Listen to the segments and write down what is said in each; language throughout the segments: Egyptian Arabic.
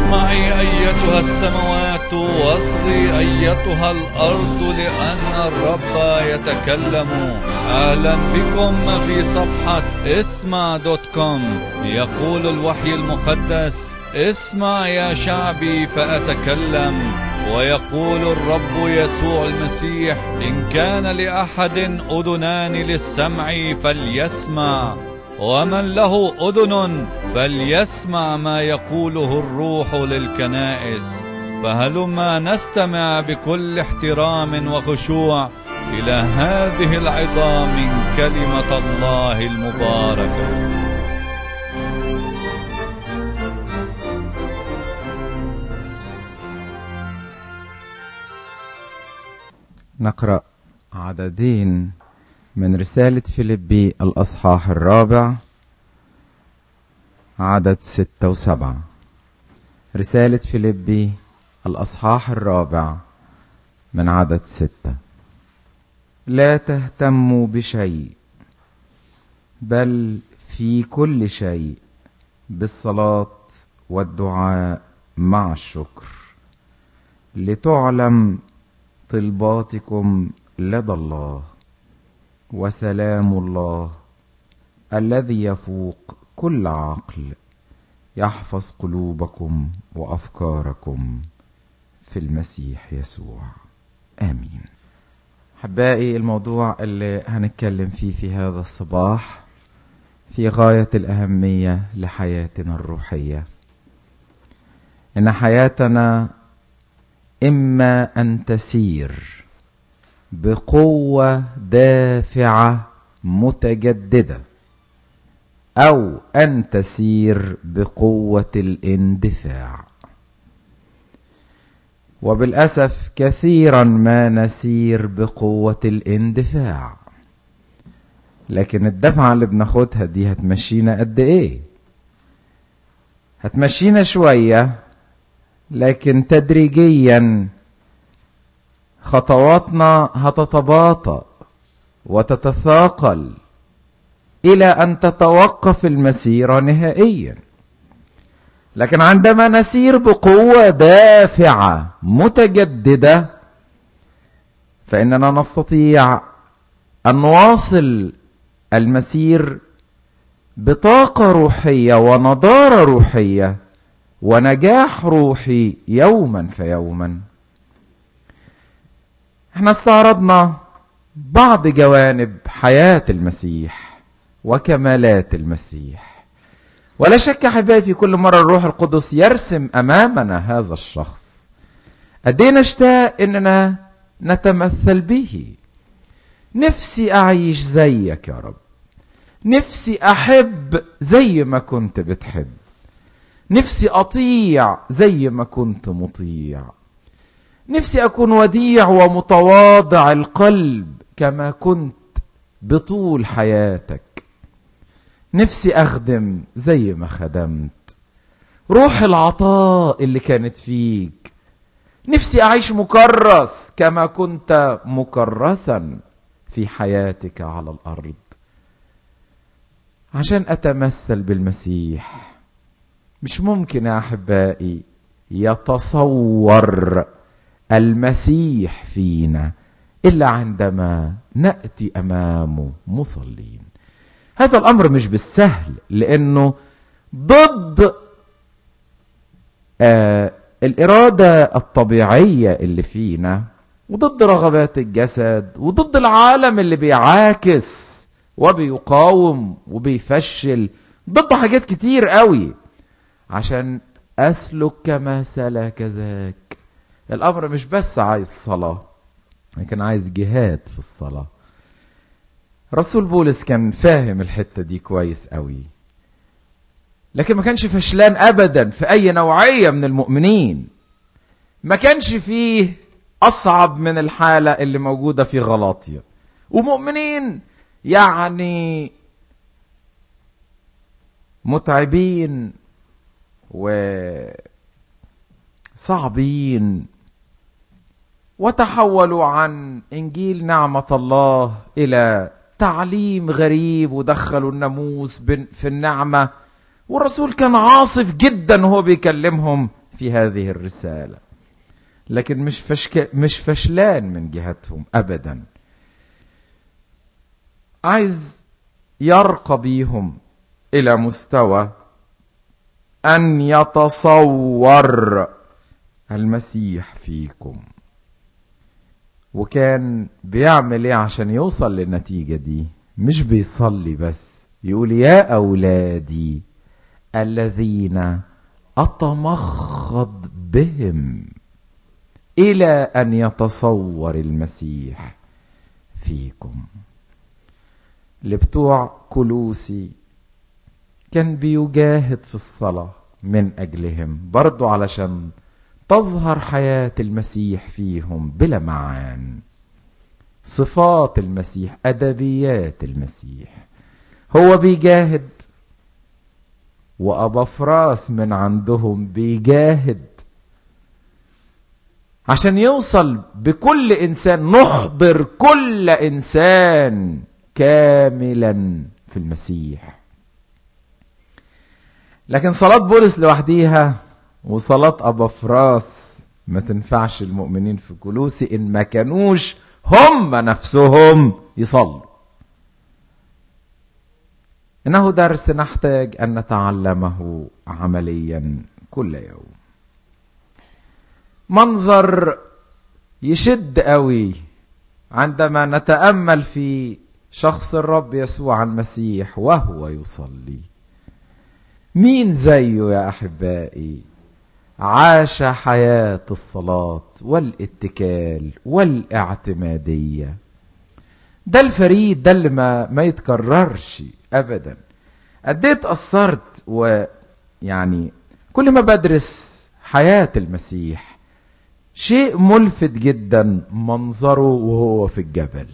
اسمعي أيتها السماوات واصغي أيتها الأرض لأن الرب يتكلم أهلا بكم في صفحة اسمع دوت كوم يقول الوحي المقدس اسمع يا شعبي فأتكلم ويقول الرب يسوع المسيح إن كان لأحد أذنان للسمع فليسمع ومن له أذن فليسمع ما يقوله الروح للكنائس فهلما نستمع بكل احترام وخشوع إلى هذه العظام من كلمة الله المباركة نقرأ عددين من رسالة فيليبي الأصحاح الرابع عدد ستة وسبعة رسالة فيليبي الأصحاح الرابع من عدد ستة لا تهتموا بشيء بل في كل شيء بالصلاة والدعاء مع الشكر لتعلم طلباتكم لدى الله وسلام الله الذي يفوق كل عقل يحفظ قلوبكم وافكاركم في المسيح يسوع امين احبائي الموضوع اللي هنتكلم فيه في هذا الصباح في غايه الاهميه لحياتنا الروحيه ان حياتنا اما ان تسير بقوه دافعه متجدده او ان تسير بقوه الاندفاع وبالاسف كثيرا ما نسير بقوه الاندفاع لكن الدفعه اللي بناخدها دي هتمشينا قد ايه هتمشينا شويه لكن تدريجيا خطواتنا هتتباطأ وتتثاقل الى ان تتوقف المسيره نهائيا لكن عندما نسير بقوه دافعه متجدده فاننا نستطيع ان نواصل المسير بطاقه روحيه ونضاره روحيه ونجاح روحي يوما فيوما احنا استعرضنا بعض جوانب حياه المسيح وكمالات المسيح ولا شك احبائي في كل مره الروح القدس يرسم امامنا هذا الشخص قد ايه نشتاق اننا نتمثل به نفسي اعيش زيك يا رب نفسي احب زي ما كنت بتحب نفسي اطيع زي ما كنت مطيع نفسي اكون وديع ومتواضع القلب كما كنت بطول حياتك نفسي اخدم زي ما خدمت روح العطاء اللي كانت فيك نفسي اعيش مكرس كما كنت مكرسا في حياتك على الارض عشان اتمثل بالمسيح مش ممكن يا احبائي يتصور المسيح فينا الا عندما ناتي امامه مصلين هذا الامر مش بالسهل لانه ضد آه الاراده الطبيعيه اللي فينا وضد رغبات الجسد وضد العالم اللي بيعاكس وبيقاوم وبيفشل ضد حاجات كتير قوي عشان اسلك كما سلك ذاك الامر مش بس عايز صلاه لكن عايز جهاد في الصلاه رسول بولس كان فاهم الحته دي كويس قوي لكن ما كانش فشلان ابدا في اي نوعيه من المؤمنين ما كانش فيه اصعب من الحاله اللي موجوده في غلاطيا ومؤمنين يعني متعبين وصعبين وتحولوا عن انجيل نعمه الله الى تعليم غريب ودخلوا الناموس في النعمه والرسول كان عاصف جدا وهو بيكلمهم في هذه الرسالة لكن مش, فشك... مش فشلان من جهتهم أبدا عايز يرقى بيهم إلى مستوى أن يتصور المسيح فيكم وكان بيعمل ايه عشان يوصل للنتيجة دي مش بيصلي بس يقول يا أولادي الذين أتمخض بهم إلى أن يتصور المسيح فيكم لبتوع كلوسي كان بيجاهد في الصلاة من أجلهم برضو علشان تظهر حياة المسيح فيهم بلا معان صفات المسيح أدبيات المسيح هو بيجاهد وأبا فراس من عندهم بيجاهد عشان يوصل بكل إنسان نحضر كل إنسان كاملا في المسيح لكن صلاة بولس لوحديها وصلاة أبا فراس ما تنفعش المؤمنين في كلوسي إن ما كانوش هم نفسهم يصلوا إنه درس نحتاج أن نتعلمه عمليا كل يوم منظر يشد قوي عندما نتأمل في شخص الرب يسوع المسيح وهو يصلي مين زيه يا أحبائي عاش حياة الصلاة والاتكال والاعتمادية ده الفريد ده اللي ما, ما يتكررش أبدا قد ايه اتأثرت ويعني كل ما بدرس حياة المسيح شيء ملفت جدا منظره وهو في الجبل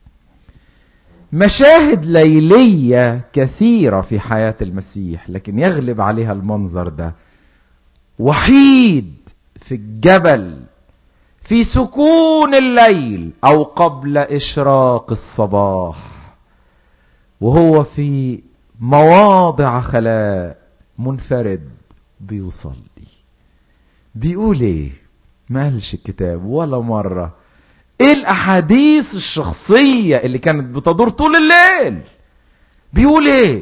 مشاهد ليلية كثيرة في حياة المسيح لكن يغلب عليها المنظر ده وحيد في الجبل في سكون الليل او قبل اشراق الصباح وهو في مواضع خلاء منفرد بيصلي بيقول ايه ما قالش الكتاب ولا مرة ايه الاحاديث الشخصية اللي كانت بتدور طول الليل بيقول ايه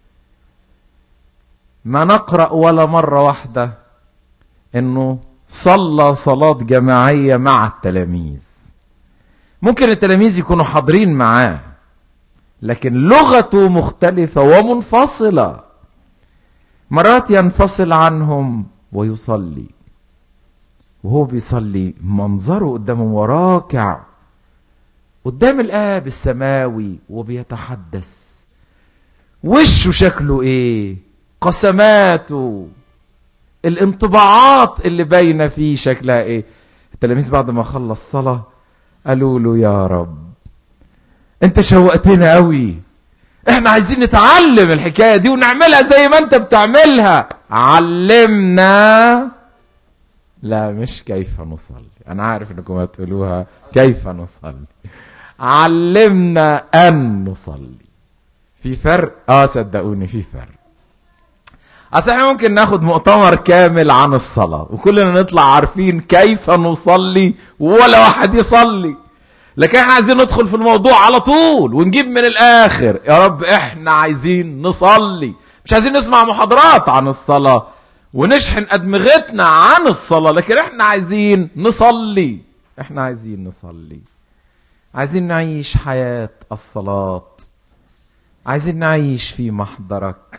ما نقرأ ولا مرة واحدة انه صلى صلاة جماعية مع التلاميذ ممكن التلاميذ يكونوا حاضرين معاه لكن لغته مختلفة ومنفصلة مرات ينفصل عنهم ويصلي وهو بيصلي منظره قدامه راكع قدام الآب السماوي وبيتحدث وشه شكله ايه قسماته الانطباعات اللي باينة فيه شكلها ايه التلاميذ بعد ما خلص صلاة قالوا له يا رب انت شوقتنا قوي احنا عايزين نتعلم الحكاية دي ونعملها زي ما انت بتعملها علمنا لا مش كيف نصلي انا عارف انكم هتقولوها كيف نصلي علمنا ان نصلي في فرق اه صدقوني في فرق اصل احنا ممكن ناخد مؤتمر كامل عن الصلاة وكلنا نطلع عارفين كيف نصلي ولا واحد يصلي لكن احنا عايزين ندخل في الموضوع على طول ونجيب من الاخر يا رب احنا عايزين نصلي مش عايزين نسمع محاضرات عن الصلاة ونشحن ادمغتنا عن الصلاة لكن احنا عايزين نصلي احنا عايزين نصلي عايزين نعيش حياة الصلاة عايزين نعيش في محضرك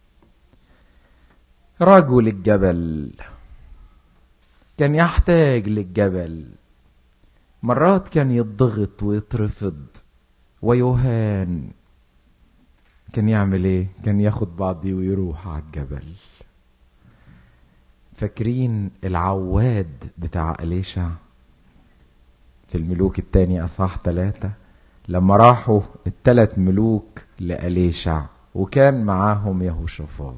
رجل الجبل كان يحتاج للجبل مرات كان يضغط ويترفض ويهان كان يعمل ايه كان ياخد بعضي ويروح على الجبل فاكرين العواد بتاع أليشع في الملوك التاني أصحاح ثلاثة لما راحوا الثلاث ملوك لأليشع وكان معاهم يهوشافاط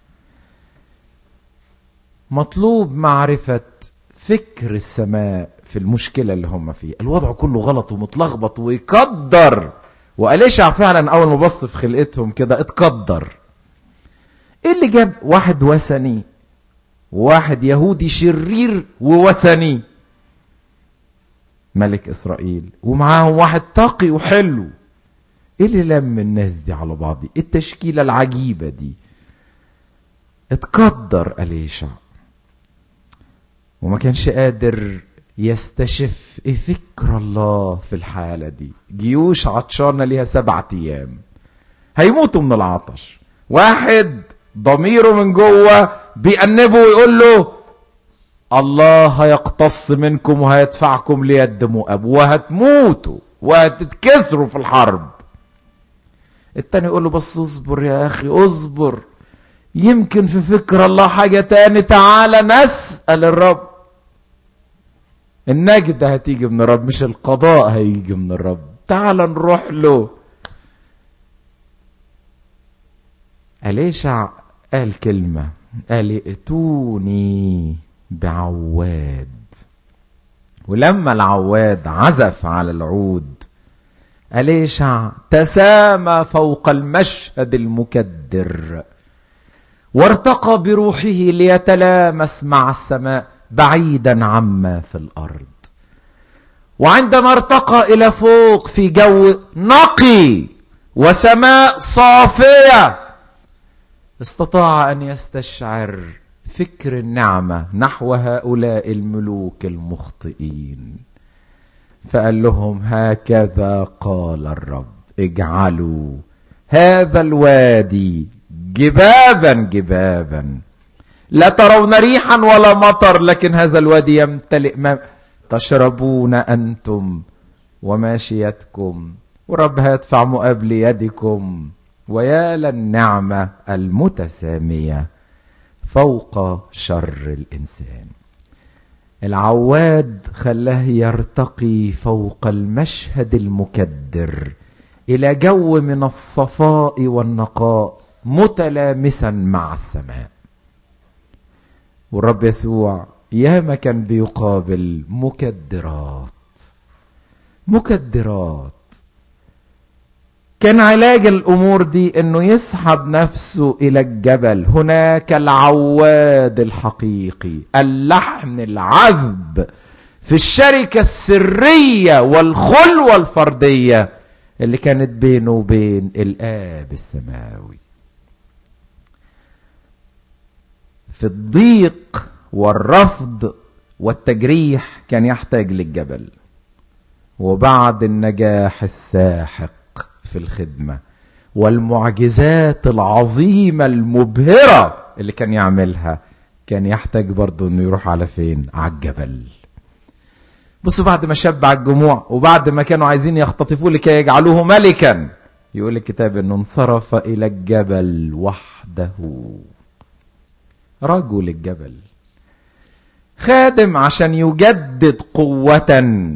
مطلوب معرفة فكر السماء في المشكلة اللي هم فيه الوضع كله غلط ومتلخبط ويقدر وأليشع فعلا أول ما بص في خلقتهم كده اتقدر ايه اللي جاب واحد وثني وواحد يهودي شرير ووثني ملك اسرائيل ومعاهم واحد تقي وحلو ايه اللي لم الناس دي على بعض التشكيلة العجيبة دي اتقدر أليشع وما كانش قادر يستشف ايه فكر الله في الحالة دي جيوش عطشانة ليها سبعة ايام هيموتوا من العطش واحد ضميره من جوه بيأنبه ويقول له الله هيقتص منكم وهيدفعكم ليد مؤاب وهتموتوا وهتتكسروا في الحرب التاني يقول له بس اصبر يا اخي اصبر يمكن في فكر الله حاجة تاني تعالى نسأل الرب النجدة هتيجي من الرب مش القضاء هيجي من الرب تعال نروح له أليشع قال كلمة قال ائتوني بعواد ولما العواد عزف على العود أليشع تسامى فوق المشهد المكدر وارتقى بروحه ليتلامس مع السماء بعيدا عما في الأرض وعندما ارتقى إلى فوق في جو نقي وسماء صافية استطاع أن يستشعر فكر النعمة نحو هؤلاء الملوك المخطئين فقال لهم هكذا قال الرب اجعلوا هذا الوادي جبابا جبابا لا ترون ريحا ولا مطر لكن هذا الوادي يمتلئ ما تشربون أنتم وماشيتكم ورب هيدفع مقابل يدكم ويا للنعمة المتسامية فوق شر الإنسان العواد خلاه يرتقي فوق المشهد المكدر إلى جو من الصفاء والنقاء متلامسا مع السماء والرب يسوع ياما كان بيقابل مكدرات مكدرات كان علاج الامور دي انه يسحب نفسه الى الجبل هناك العواد الحقيقي اللحن العذب في الشركة السرية والخلوة الفردية اللي كانت بينه وبين الآب السماوي في الضيق والرفض والتجريح كان يحتاج للجبل وبعد النجاح الساحق في الخدمة والمعجزات العظيمة المبهرة اللي كان يعملها كان يحتاج برضه انه يروح على فين على الجبل بصوا بعد ما شبع الجموع وبعد ما كانوا عايزين يختطفوه لكي يجعلوه ملكا يقول الكتاب انه انصرف الى الجبل وحده رجل الجبل خادم عشان يجدد قوة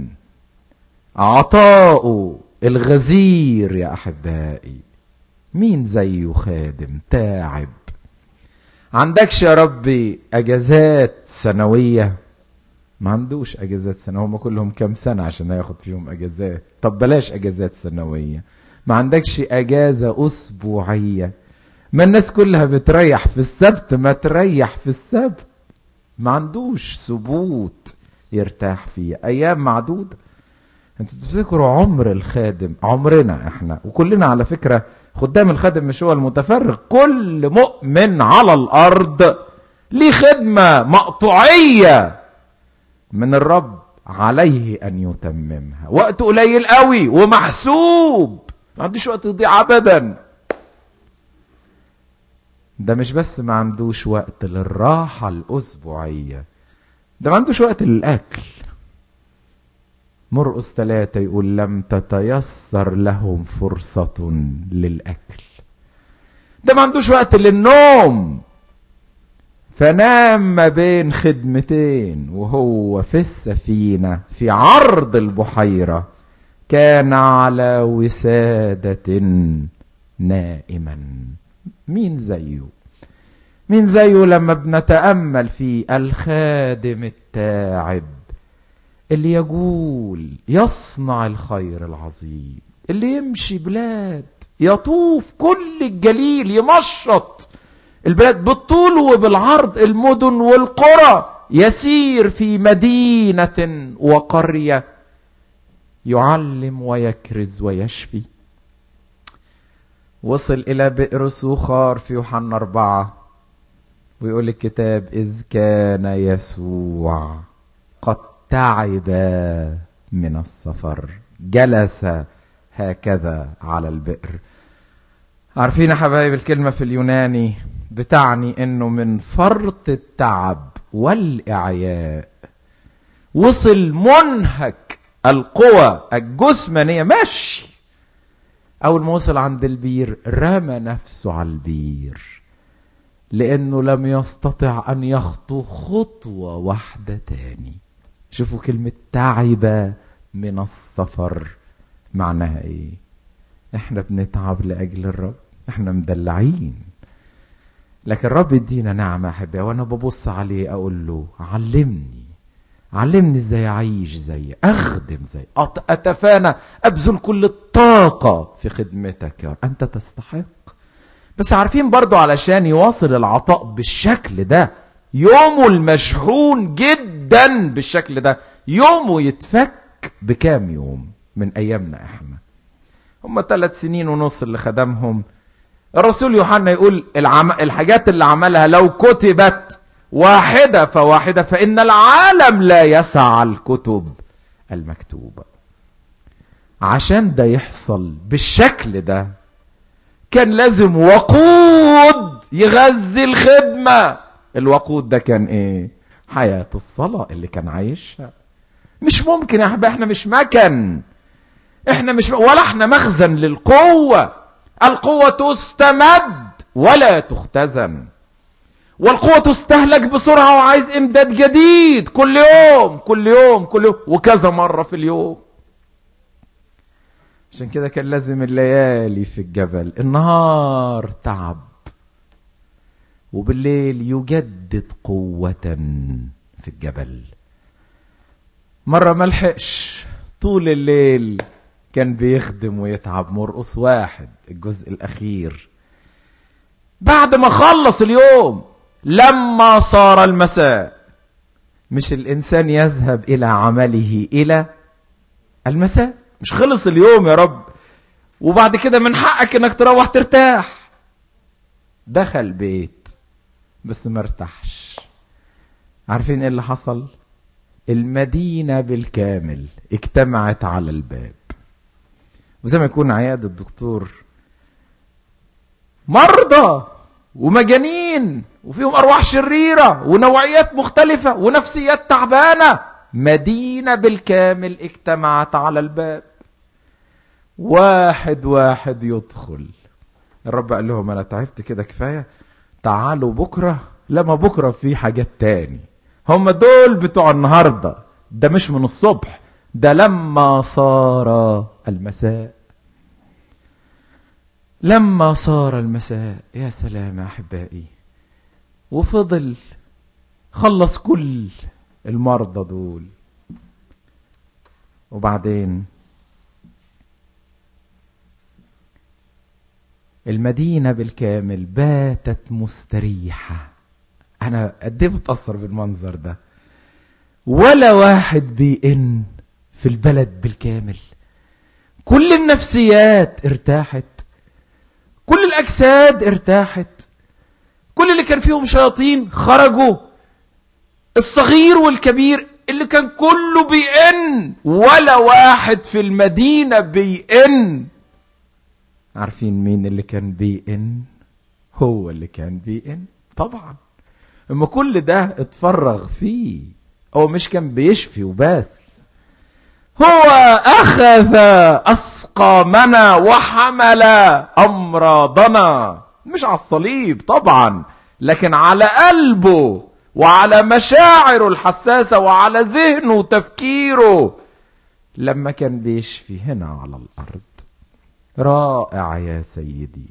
عطاؤه الغزير يا احبائي مين زيه خادم تاعب عندكش يا ربي اجازات سنوية ما عندوش اجازات سنوية هم كلهم كام سنة عشان ياخد فيهم اجازات طب بلاش اجازات سنوية ما عندكش اجازة اسبوعية ما الناس كلها بتريح في السبت ما تريح في السبت ما عندوش ثبوت يرتاح فيه ايام معدودة انتوا تفتكروا عمر الخادم عمرنا احنا وكلنا على فكرة خدام الخادم مش هو المتفرغ كل مؤمن على الارض ليه خدمة مقطوعية من الرب عليه ان يتممها وقت قليل قوي ومحسوب ما عندوش وقت يضيع ابدا ده مش بس ما عندوش وقت للراحة الأسبوعية ده ما عندوش وقت للأكل مرقس ثلاثة يقول لم تتيسر لهم فرصة للأكل ده ما عندوش وقت للنوم فنام ما بين خدمتين وهو في السفينة في عرض البحيرة كان على وسادة نائما مين زيه مين زيه لما بنتأمل في الخادم التاعب اللي يقول يصنع الخير العظيم اللي يمشي بلاد يطوف كل الجليل يمشط البلاد بالطول وبالعرض المدن والقرى يسير في مدينة وقرية يعلم ويكرز ويشفي وصل إلى بئر سوخار في يوحنا أربعة ويقول الكتاب إذ كان يسوع قد تعب من السفر جلس هكذا على البئر عارفين يا حبايب الكلمة في اليوناني بتعني انه من فرط التعب والاعياء وصل منهك القوى الجسمانية ماشي اول ما وصل عند البير رمى نفسه على البير لانه لم يستطع ان يخطو خطوة واحدة تاني شوفوا كلمة تعب من السفر معناها ايه احنا بنتعب لاجل الرب احنا مدلعين لكن الرب يدينا نعمة أحبائي وأنا ببص عليه أقول له علمني علمني ازاي أعيش زي أخدم زي أتفانى أبذل كل الطاقة في خدمتك يا رب أنت تستحق بس عارفين برضو علشان يواصل العطاء بالشكل ده يومه المشحون جدا بالشكل ده يومه يتفك بكام يوم من أيامنا إحنا هم ثلاث سنين ونص اللي خدمهم الرسول يوحنا يقول العم... الحاجات اللي عملها لو كتبت واحدة فواحدة فإن العالم لا يسع الكتب المكتوبة عشان ده يحصل بالشكل ده كان لازم وقود يغذي الخدمة الوقود ده كان ايه حياة الصلاة اللي كان عايشها مش ممكن يا حبيبي احنا مش مكن احنا مش ولا احنا مخزن للقوة القوة تستمد ولا تختزن والقوة تستهلك بسرعة وعايز امداد جديد كل يوم كل يوم كل يوم وكذا مرة في اليوم عشان كده كان لازم الليالي في الجبل النهار تعب وبالليل يجدد قوة في الجبل مرة ملحقش طول الليل كان بيخدم ويتعب مرقص واحد الجزء الأخير بعد ما خلص اليوم لما صار المساء مش الإنسان يذهب إلى عمله إلى المساء مش خلص اليوم يا رب وبعد كده من حقك انك تروح ترتاح دخل بيت بس ما ارتاحش عارفين ايه اللي حصل المدينة بالكامل اجتمعت على الباب وزي ما يكون عيادة الدكتور مرضى ومجانين وفيهم أرواح شريرة ونوعيات مختلفة ونفسيات تعبانة مدينة بالكامل اجتمعت على الباب واحد واحد يدخل الرب قال لهم أنا تعبت كده كفاية تعالوا بكرة لما بكرة في حاجات تاني هم دول بتوع النهاردة ده مش من الصبح ده لما صار المساء لما صار المساء يا سلام يا احبائي وفضل خلص كل المرضى دول وبعدين المدينة بالكامل باتت مستريحة أنا قد ايه بتأثر بالمنظر ده ولا واحد بيئن في البلد بالكامل كل النفسيات ارتاحت كل الأجساد ارتاحت كل اللي كان فيهم شياطين خرجوا الصغير والكبير اللي كان كله بيئن ولا واحد في المدينة بيئن عارفين مين اللي كان بيئن هو اللي كان بيئن طبعا اما كل ده اتفرغ فيه هو مش كان بيشفي وبس هو أخذ أسقامنا وحمل أمراضنا مش على الصليب طبعا لكن على قلبه وعلى مشاعره الحساسة وعلى ذهنه وتفكيره لما كان بيشفي هنا على الأرض رائع يا سيدي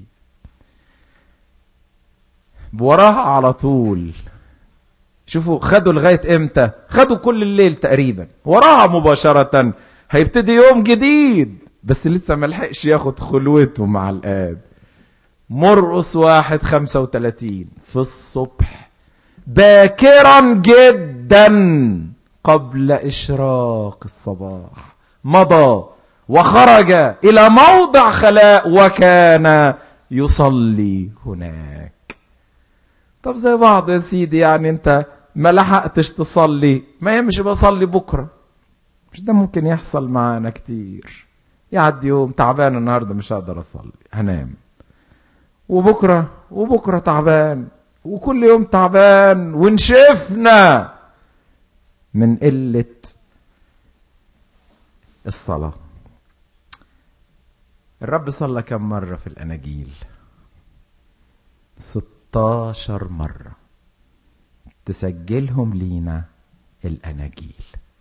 وراها على طول شوفوا خدوا لغاية امتى خدوا كل الليل تقريبا وراها مباشرة هيبتدي يوم جديد بس لسه ما لحقش ياخد خلوته مع الآب مرقس واحد خمسة وتلاتين في الصبح باكرا جدا قبل إشراق الصباح مضى وخرج إلى موضع خلاء وكان يصلي هناك طب زي بعض يا سيدي يعني انت ما لحقتش تصلي ما يمشي بصلي بكرة مش ده ممكن يحصل معانا كتير يعدي يوم تعبان النهاردة مش هقدر اصلي هنام وبكرة وبكرة تعبان وكل يوم تعبان ونشفنا من قلة الصلاة الرب صلى كم مرة في الأناجيل 16 مرة تسجلهم لينا الأناجيل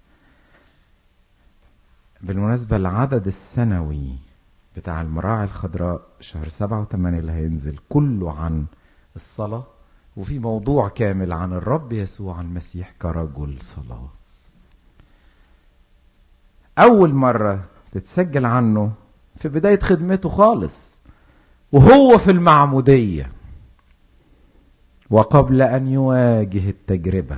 بالمناسبة العدد السنوي بتاع المراعي الخضراء شهر سبعة وثمانية اللي هينزل كله عن الصلاة وفي موضوع كامل عن الرب يسوع المسيح كرجل صلاة أول مرة تتسجل عنه في بداية خدمته خالص وهو في المعمودية وقبل أن يواجه التجربة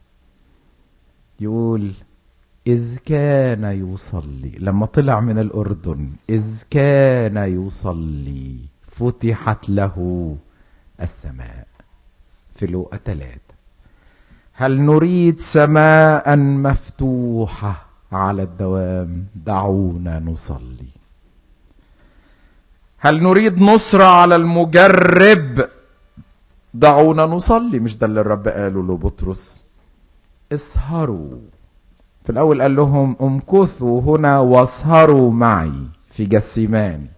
يقول إذ كان يصلي لما طلع من الأردن إذ كان يصلي فتحت له السماء في لوقا ثلاثة هل نريد سماء مفتوحة على الدوام دعونا نصلي هل نريد نصرة على المجرب دعونا نصلي مش ده اللي الرب قاله لبطرس اسهروا في الأول قال لهم امكثوا هنا واسهروا معي في جسيمان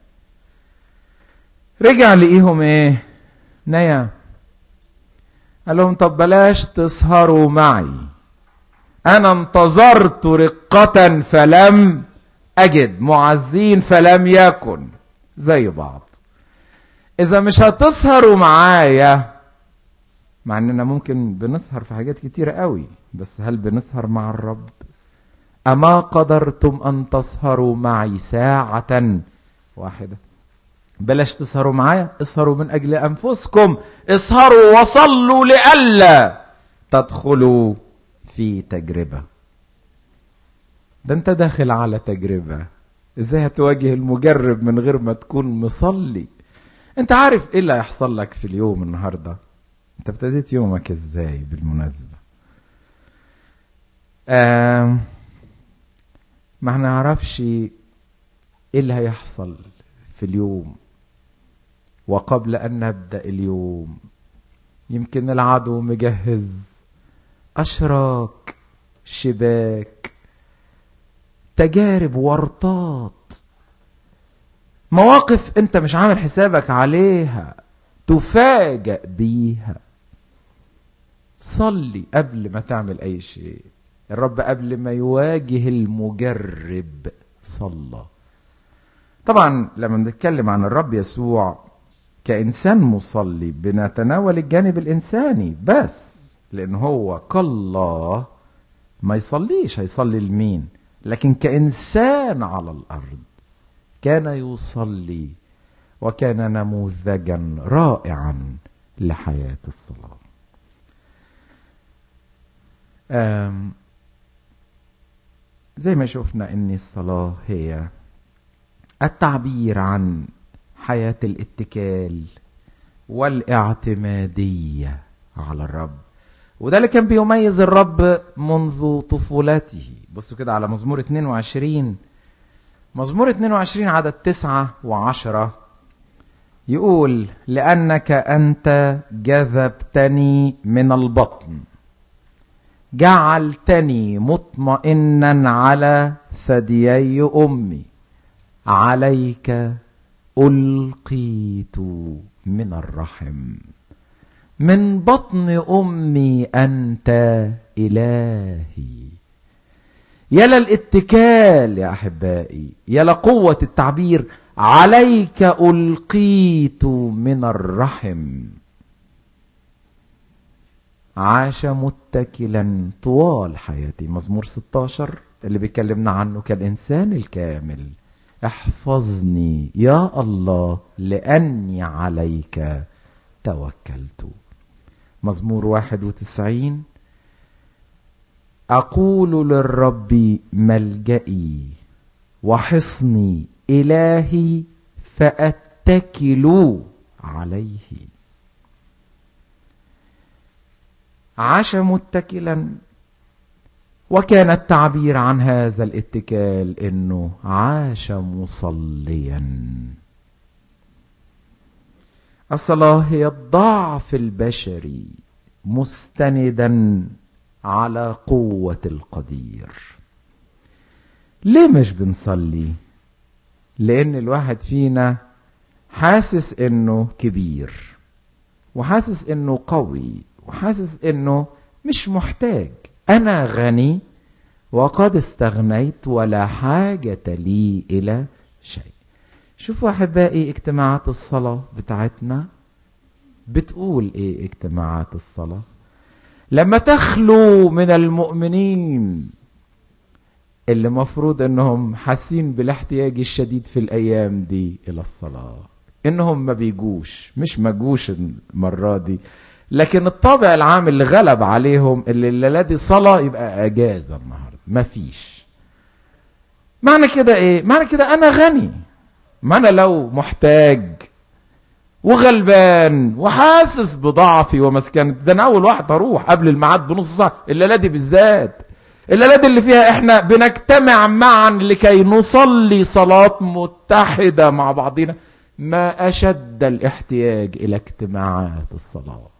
رجع لقيهم ايه نيا قال لهم طب بلاش تسهروا معي انا انتظرت رقة فلم اجد معزين فلم يكن زي بعض اذا مش هتسهروا معايا مع اننا ممكن بنسهر في حاجات كتيرة قوي بس هل بنسهر مع الرب اما قدرتم ان تسهروا معي ساعة واحدة بلاش تسهروا معايا اسهروا من اجل انفسكم اسهروا وصلوا لئلا تدخلوا في تجربة ده انت داخل على تجربة ازاي هتواجه المجرب من غير ما تكون مصلي انت عارف ايه اللي هيحصل لك في اليوم النهاردة انت ابتديت يومك ازاي بالمناسبة آه ما نعرفش ايه اللي هيحصل في اليوم وقبل ان نبدا اليوم يمكن العدو مجهز اشراك شباك تجارب ورطات مواقف انت مش عامل حسابك عليها تفاجأ بيها صلي قبل ما تعمل اي شيء الرب قبل ما يواجه المجرب صلى طبعا لما بنتكلم عن الرب يسوع كإنسان مصلي بنتناول الجانب الإنساني بس لأن هو كالله ما يصليش هيصلي لمين لكن كإنسان على الأرض كان يصلي وكان نموذجا رائعا لحياة الصلاة زي ما شفنا ان الصلاة هي التعبير عن حياة الاتكال والاعتمادية على الرب وده اللي كان بيميز الرب منذ طفولته بصوا كده على مزمور 22 مزمور 22 عدد 9 و10 يقول لأنك أنت جذبتني من البطن جعلتني مطمئنا على ثديي امي عليك القيت من الرحم من بطن امي انت الهي يلا الاتكال يا احبائي يلا قوه التعبير عليك القيت من الرحم عاش متكلا طوال حياته مزمور 16 اللي بيكلمنا عنه كالإنسان الكامل احفظني يا الله لأني عليك توكلت مزمور واحد وتسعين أقول للرب ملجئي وحصني إلهي فأتكل عليه عاش متكلا وكان التعبير عن هذا الاتكال انه عاش مصليا الصلاه هي الضعف البشري مستندا على قوه القدير ليه مش بنصلي لان الواحد فينا حاسس انه كبير وحاسس انه قوي وحاسس انه مش محتاج انا غني وقد استغنيت ولا حاجة لي الى شيء شوفوا احبائي اجتماعات الصلاة بتاعتنا بتقول ايه اجتماعات الصلاة لما تخلو من المؤمنين اللي مفروض انهم حاسين بالاحتياج الشديد في الايام دي الى الصلاة انهم ما بيجوش مش ما جوش المرة دي لكن الطابع العام اللي غلب عليهم اللي الليلة دي صلاة يبقى اجازة النهاردة مفيش معنى كده ايه معنى كده انا غني ما انا لو محتاج وغلبان وحاسس بضعفي ومسكنتي ده انا اول واحد هروح قبل الميعاد بنص ساعه الليله دي بالذات الليله دي اللي فيها احنا بنجتمع معا لكي نصلي صلاه متحده مع بعضنا ما اشد الاحتياج الى اجتماعات الصلاه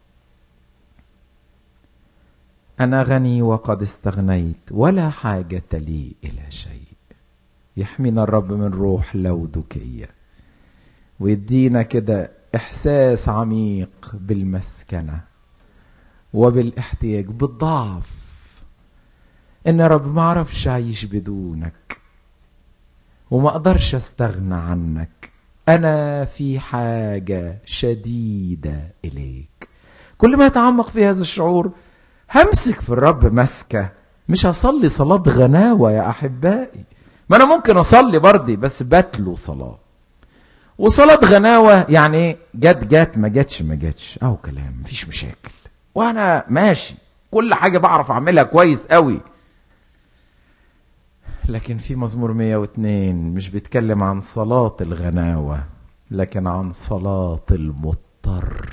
انا غني وقد استغنيت ولا حاجه لي الى شيء يحمينا الرب من روح لودكيه ويدينا كده احساس عميق بالمسكنه وبالاحتياج بالضعف ان رب ما اعرفش اعيش بدونك وما اقدرش استغنى عنك انا في حاجه شديده اليك كل ما يتعمق في هذا الشعور همسك في الرب مسكه مش هصلي صلاه غناوه يا احبائي ما انا ممكن اصلي برضي بس بتلو صلاه وصلاة غناوة يعني ايه جت جت ما جتش ما جتش اهو كلام مفيش مشاكل وانا ماشي كل حاجة بعرف اعملها كويس قوي لكن في مزمور 102 مش بيتكلم عن صلاة الغناوة لكن عن صلاة المضطر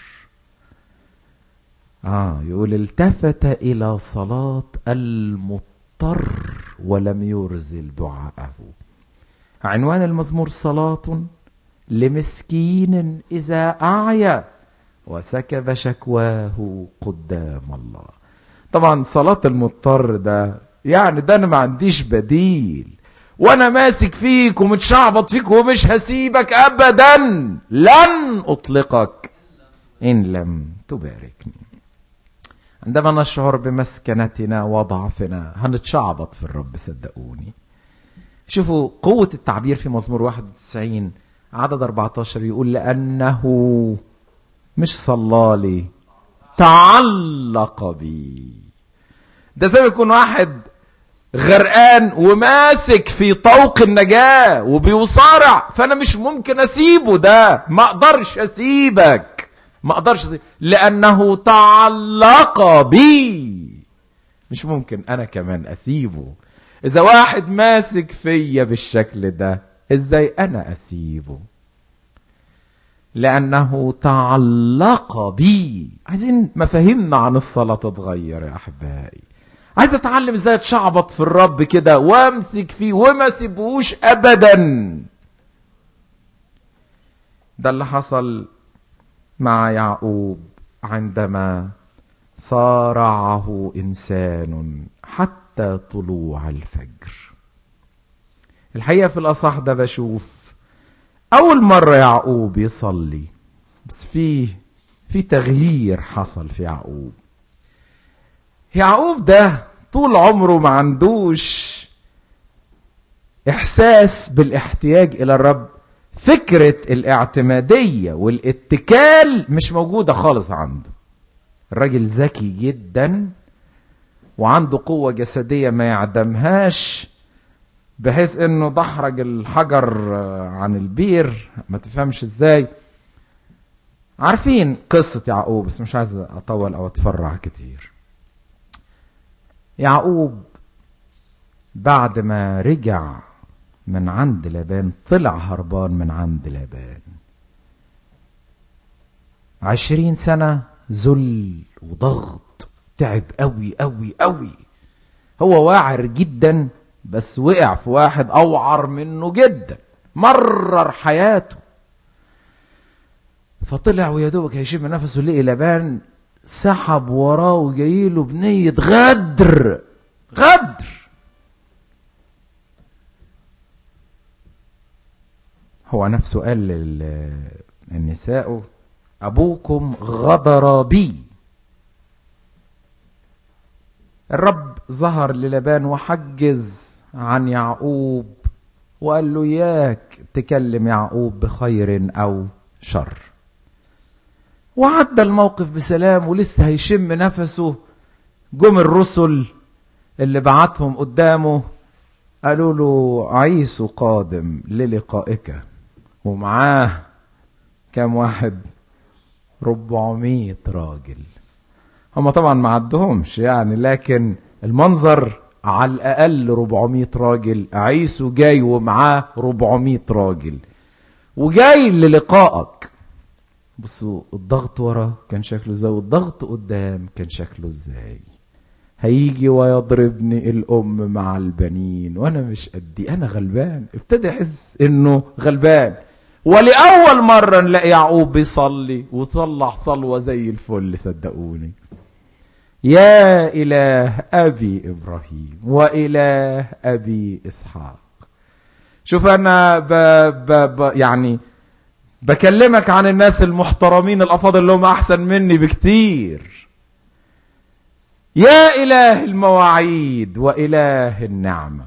اه يقول التفت الى صلاة المضطر ولم يرزل دعاءه عنوان المزمور صلاة لمسكين إذا أعيا وسكب شكواه قدام الله طبعا صلاة المضطر ده يعني ده أنا ما عنديش بديل وأنا ماسك فيك ومتشعبط فيك ومش هسيبك أبدا لن أطلقك إن لم تباركني عندما نشعر بمسكنتنا وضعفنا هنتشعبط في الرب صدقوني شوفوا قوة التعبير في مزمور 91 عدد 14 يقول لأنه مش صلالي تعلق بي ده زي ما يكون واحد غرقان وماسك في طوق النجاة وبيصارع فأنا مش ممكن أسيبه ده ما أقدرش أسيبك ما أقدرش أسيبك لأنه تعلق بي مش ممكن أنا كمان أسيبه إذا واحد ماسك فيا بالشكل ده ازاي انا اسيبه لانه تعلق بي عايزين مفاهيمنا عن الصلاه تتغير يا احبائي عايز اتعلم ازاي اتشعبط في الرب كده وامسك فيه وما سيبوش ابدا ده اللي حصل مع يعقوب عندما صارعه انسان حتى طلوع الفجر الحقيقة في الأصح ده بشوف أول مرة يعقوب يصلي بس في في تغيير حصل في يعقوب يعقوب ده طول عمره ما عندوش إحساس بالاحتياج إلى الرب فكرة الاعتمادية والاتكال مش موجودة خالص عنده الراجل ذكي جدا وعنده قوة جسدية ما يعدمهاش بحيث انه دحرج الحجر عن البير ما تفهمش ازاي عارفين قصة يعقوب بس مش عايز اطول او اتفرع كتير يعقوب بعد ما رجع من عند لابان طلع هربان من عند لابان عشرين سنة ذل وضغط تعب قوي قوي قوي هو واعر جدا بس وقع في واحد اوعر منه جدا مرر حياته فطلع ويا دوبك هيشم نفسه لقي لبان سحب وراه وجايله بنية غدر غدر هو نفسه قال للنساء أبوكم غدر بي الرب ظهر للبان وحجز عن يعقوب وقال له ياك تكلم يعقوب بخير أو شر وعدى الموقف بسلام ولسه هيشم نفسه جم الرسل اللي بعتهم قدامه قالوا له عيسو قادم للقائك ومعاه كام واحد ربعمية راجل هم طبعا ما عدهمش يعني لكن المنظر على الأقل 400 راجل عيسو جاي ومعاه 400 راجل وجاي للقائك بصوا الضغط ورا كان شكله ازاي والضغط قدام كان شكله ازاي هيجي ويضربني الام مع البنين وانا مش قدي انا غلبان ابتدى يحس انه غلبان ولاول مره نلاقي يعقوب بيصلي وطلع صلوه زي الفل صدقوني يا اله ابي ابراهيم واله ابي اسحاق شوف انا ب... ب... ب... يعني بكلمك عن الناس المحترمين الافاضل اللي هم احسن مني بكتير يا اله المواعيد واله النعمه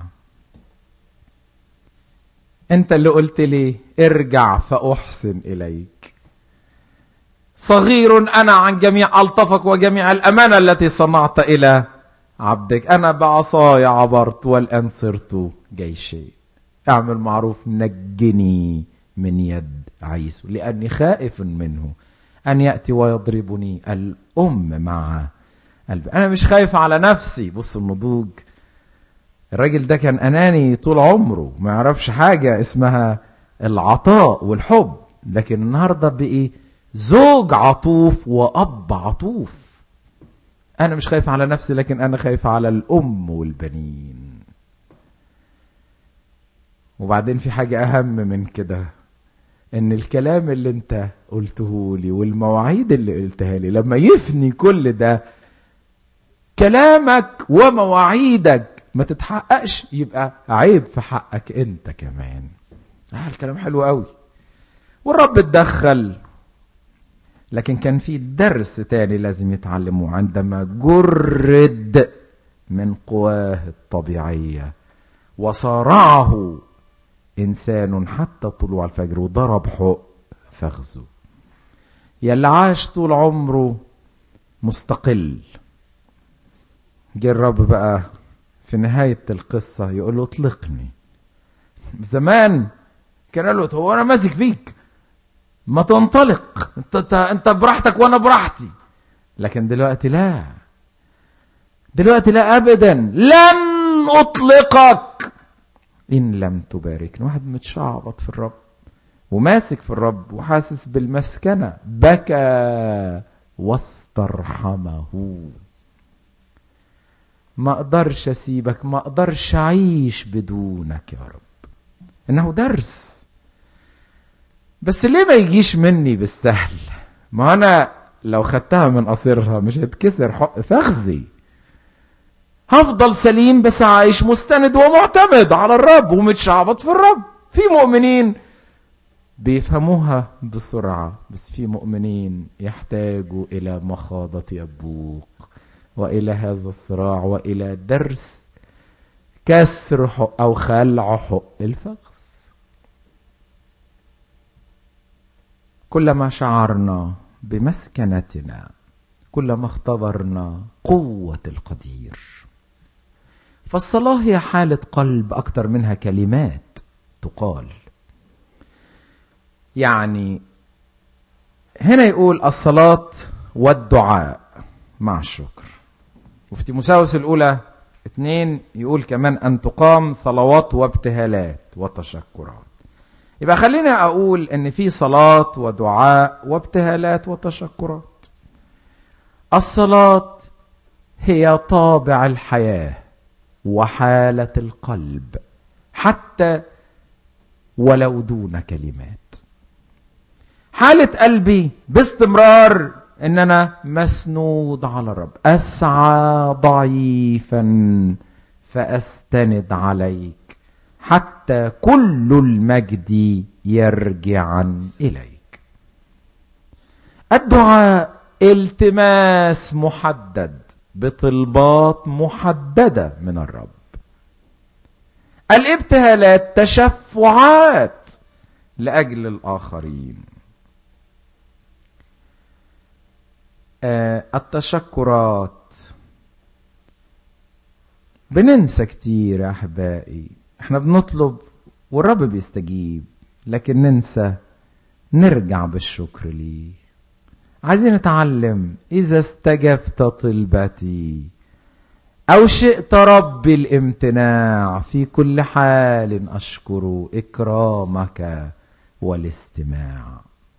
انت اللي قلت لي ارجع فاحسن اليك صغير انا عن جميع الطفك وجميع الامانه التي صنعت الى عبدك انا بعصاي عبرت والان صرت جيشي اعمل معروف نجني من يد عيسو لاني خائف منه ان ياتي ويضربني الام مع قلبي انا مش خايف على نفسي بص النضوج الراجل ده كان اناني طول عمره ما يعرفش حاجه اسمها العطاء والحب لكن النهارده بقي زوج عطوف واب عطوف انا مش خايف على نفسي لكن انا خايف على الام والبنين وبعدين في حاجه اهم من كده ان الكلام اللي انت قلته لي والمواعيد اللي قلتها لي لما يفني كل ده كلامك ومواعيدك ما تتحققش يبقى عيب في حقك انت كمان آه الكلام حلو قوي والرب اتدخل لكن كان في درس تاني لازم يتعلمه عندما جرد من قواه الطبيعية وصارعه إنسان حتى طلوع الفجر وضرب حق فخذه يلي عاش طول عمره مستقل جه الرب بقى في نهاية القصة يقول له اطلقني زمان كان قال له هو انا ماسك فيك ما تنطلق انت, انت, انت براحتك وانا براحتي لكن دلوقتي لا دلوقتي لا ابدا لن اطلقك ان لم تباركني واحد متشعبط في الرب وماسك في الرب وحاسس بالمسكنة بكى واسترحمه ما اقدرش اسيبك ما اقدرش اعيش بدونك يا رب انه درس بس ليه ما يجيش مني بالسهل ما انا لو خدتها من قصيرها مش هتكسر حق فخذي هفضل سليم بس عايش مستند ومعتمد على الرب ومتشعبط في الرب في مؤمنين بيفهموها بسرعة بس في مؤمنين يحتاجوا إلى مخاضة أبوق وإلى هذا الصراع وإلى درس كسر حق أو خلع حق الفخذ كلما شعرنا بمسكنتنا كلما اختبرنا قوة القدير فالصلاة هي حالة قلب أكتر منها كلمات تقال يعني هنا يقول الصلاة والدعاء مع الشكر وفي تيموساوس الأولى اثنين يقول كمان أن تقام صلوات وابتهالات وتشكرات يبقى خليني أقول أن في صلاة ودعاء وابتهالات وتشكرات الصلاة هي طابع الحياة وحالة القلب حتى ولو دون كلمات حالة قلبي باستمرار ان انا مسنود على الرب اسعى ضعيفا فاستند عليك حتى كل المجد يرجعا اليك الدعاء التماس محدد بطلبات محدده من الرب الابتهالات تشفعات لاجل الاخرين آه التشكرات بننسى كتير يا احبائي احنا بنطلب والرب بيستجيب لكن ننسى نرجع بالشكر ليه عايزين نتعلم اذا استجبت طلبتي او شئت ربي الامتناع في كل حال اشكر اكرامك والاستماع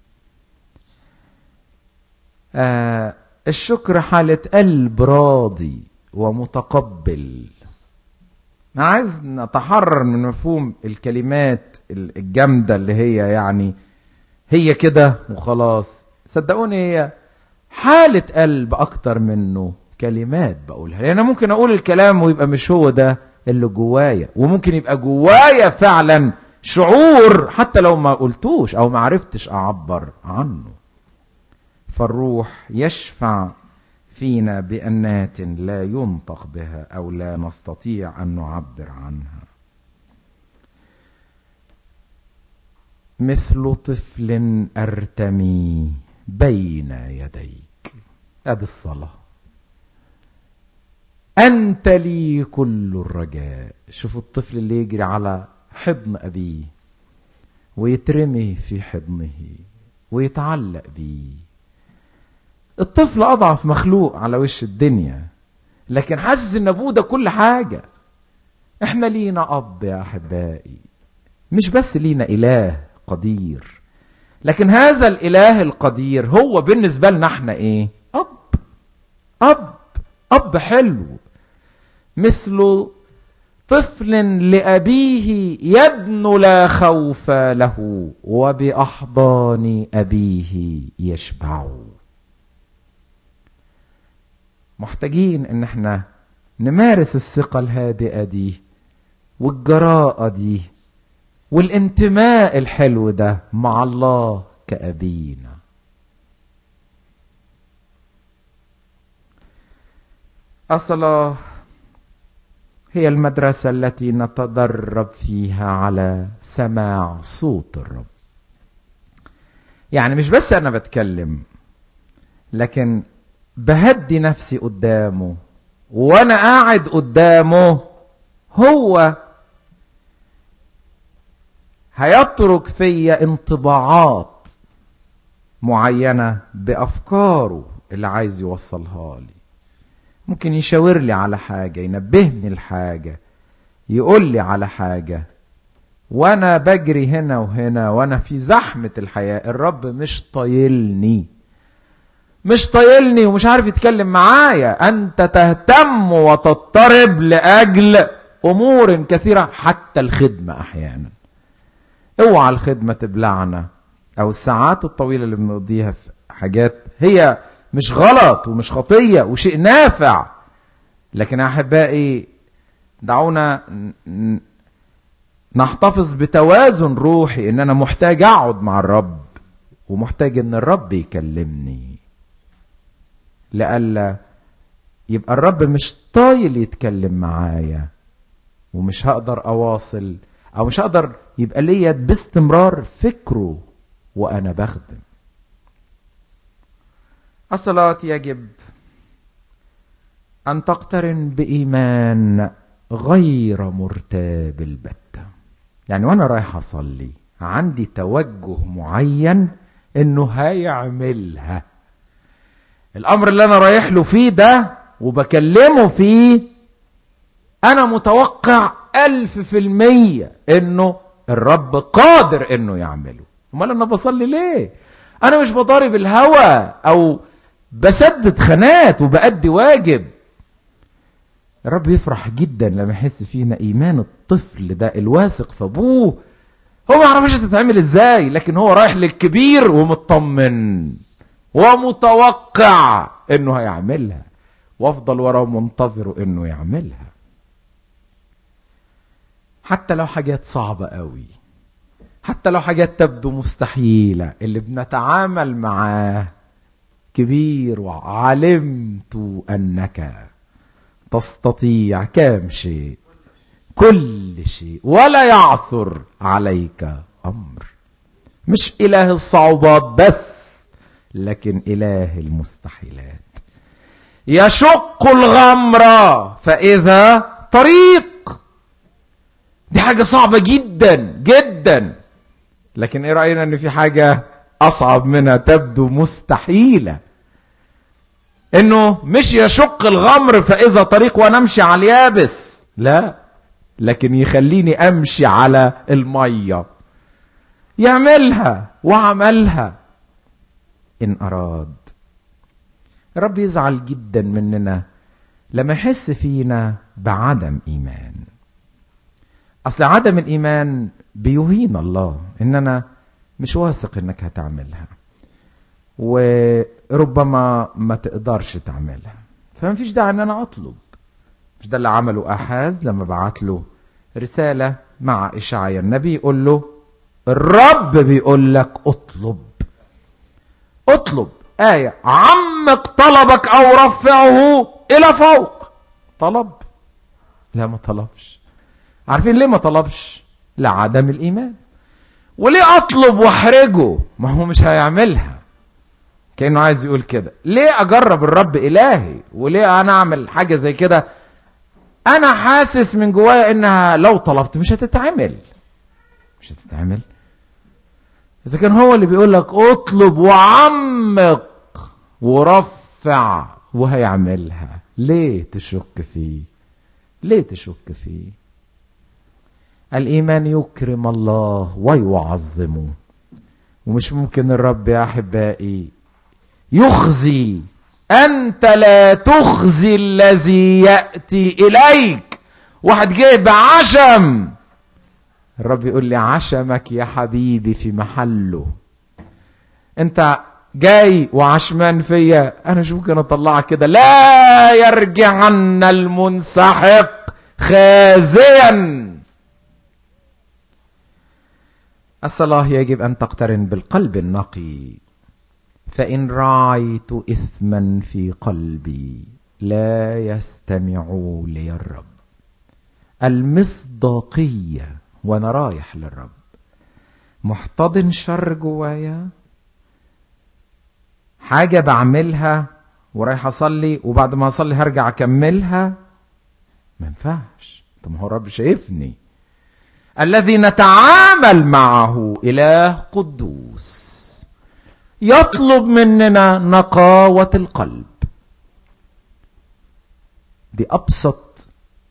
آه الشكر حالة قلب راضي ومتقبل أنا عايز نتحرر من مفهوم الكلمات الجامدة اللي هي يعني هي كده وخلاص صدقوني هي حالة قلب أكتر منه كلمات بقولها لأن أنا ممكن أقول الكلام ويبقى مش هو ده اللي جوايا وممكن يبقى جوايا فعلا شعور حتى لو ما قلتوش أو ما عرفتش أعبر عنه فالروح يشفع فينا بأنات لا ينطق بها أو لا نستطيع أن نعبر عنها مثل طفل أرتمي بين يديك هذه الصلاة أنت لي كل الرجاء شوفوا الطفل اللي يجري على حضن أبيه ويترمي في حضنه ويتعلق بيه الطفل أضعف مخلوق على وش الدنيا لكن حاسس ان ابوه ده كل حاجة احنا لينا اب يا احبائي مش بس لينا اله قدير لكن هذا الاله القدير هو بالنسبة لنا احنا ايه اب اب اب حلو مثل طفل لأبيه يدن لا خوف له وبأحضان أبيه يشبع محتاجين ان احنا نمارس الثقة الهادئة دي والجراءة دي والانتماء الحلو ده مع الله كأبينا الصلاة هي المدرسة التي نتدرب فيها على سماع صوت الرب يعني مش بس انا بتكلم لكن بهدي نفسي قدامه وانا قاعد قدامه هو هيترك فيا انطباعات معينة بأفكاره اللي عايز يوصلها لي ممكن يشاور لي على حاجة ينبهني لحاجة يقول لي على حاجة وانا بجري هنا وهنا وانا في زحمة الحياة الرب مش طايلني مش طايلني ومش عارف يتكلم معايا انت تهتم وتضطرب لاجل امور كثيرة حتى الخدمة احيانا اوعى الخدمة تبلعنا او الساعات الطويلة اللي بنقضيها في حاجات هي مش غلط ومش خطية وشيء نافع لكن احبائي دعونا نحتفظ بتوازن روحي ان انا محتاج اقعد مع الرب ومحتاج ان الرب يكلمني لألا يبقى الرب مش طايل يتكلم معايا ومش هقدر اواصل او مش هقدر يبقى ليا باستمرار فكره وانا بخدم الصلاة يجب ان تقترن بايمان غير مرتاب البتة يعني وانا رايح اصلي عندي توجه معين انه هيعملها الامر اللي انا رايح له فيه ده وبكلمه فيه انا متوقع الف في المية انه الرب قادر انه يعمله امال انا بصلي ليه انا مش بضارب الهوى او بسدد خانات وبأدي واجب الرب يفرح جدا لما يحس فينا ايمان الطفل ده الواثق في ابوه هو ما يعرفش تتعمل ازاي لكن هو رايح للكبير ومطمن ومتوقع انه هيعملها وافضل وراه منتظره انه يعملها حتى لو حاجات صعبة قوي حتى لو حاجات تبدو مستحيلة اللي بنتعامل معاه كبير وعلمت انك تستطيع كام شيء كل شيء ولا يعثر عليك امر مش اله الصعوبات بس لكن اله المستحيلات يشق الغمر فاذا طريق دي حاجة صعبة جدا جدا لكن ايه رأينا ان في حاجة اصعب منها تبدو مستحيلة انه مش يشق الغمر فاذا طريق وانا امشي على اليابس لا لكن يخليني امشي على المية يعملها وعملها ان اراد رب يزعل جدا مننا لما يحس فينا بعدم ايمان اصل عدم الايمان بيهين الله ان انا مش واثق انك هتعملها وربما ما تقدرش تعملها فما فيش داعي ان انا اطلب مش ده اللي عمله احاز لما بعت له رسالة مع اشعيا النبي يقول له الرب بيقول لك اطلب اطلب آية عمق طلبك او رفعه الى فوق طلب لا ما طلبش عارفين ليه ما طلبش لعدم الايمان وليه اطلب واحرجه ما هو مش هيعملها كانه عايز يقول كده ليه اجرب الرب الهي وليه انا اعمل حاجه زي كده انا حاسس من جوايا انها لو طلبت مش هتتعمل مش هتتعمل اذا كان هو اللي بيقول لك اطلب وعمق ورفع وهيعملها ليه تشك فيه ليه تشك فيه الايمان يكرم الله ويعظمه ومش ممكن الرب يا احبائي يخزي انت لا تخزي الذي ياتي اليك واحد جاي بعشم الرب يقول لي عشمك يا حبيبي في محله انت جاي وعشمان فيا انا مش ممكن اطلعك كده لا يرجعن المنسحق خازيا الصلاة يجب أن تقترن بالقلب النقي فإن راعيت إثما في قلبي لا يستمع لي الرب المصداقية وأنا رايح للرب محتضن شر جوايا حاجة بعملها ورايح أصلي وبعد ما أصلي هرجع أكملها ما ينفعش طب ما هو الرب شايفني الذي نتعامل معه إله قدوس يطلب مننا نقاوة القلب دي أبسط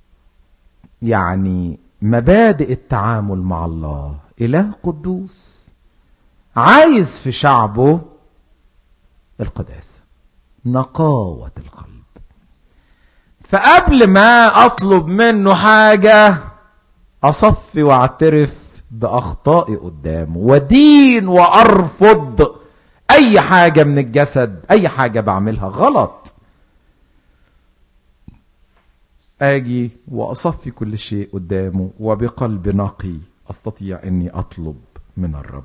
يعني مبادئ التعامل مع الله إله قدوس عايز في شعبه القداسة نقاوة القلب فقبل ما أطلب منه حاجة أصفي واعترف بأخطائي قدامه ودين وأرفض أي حاجة من الجسد أي حاجة بعملها غلط آجي وأصفي كل شيء قدامه وبقلب نقي أستطيع أني أطلب من الرب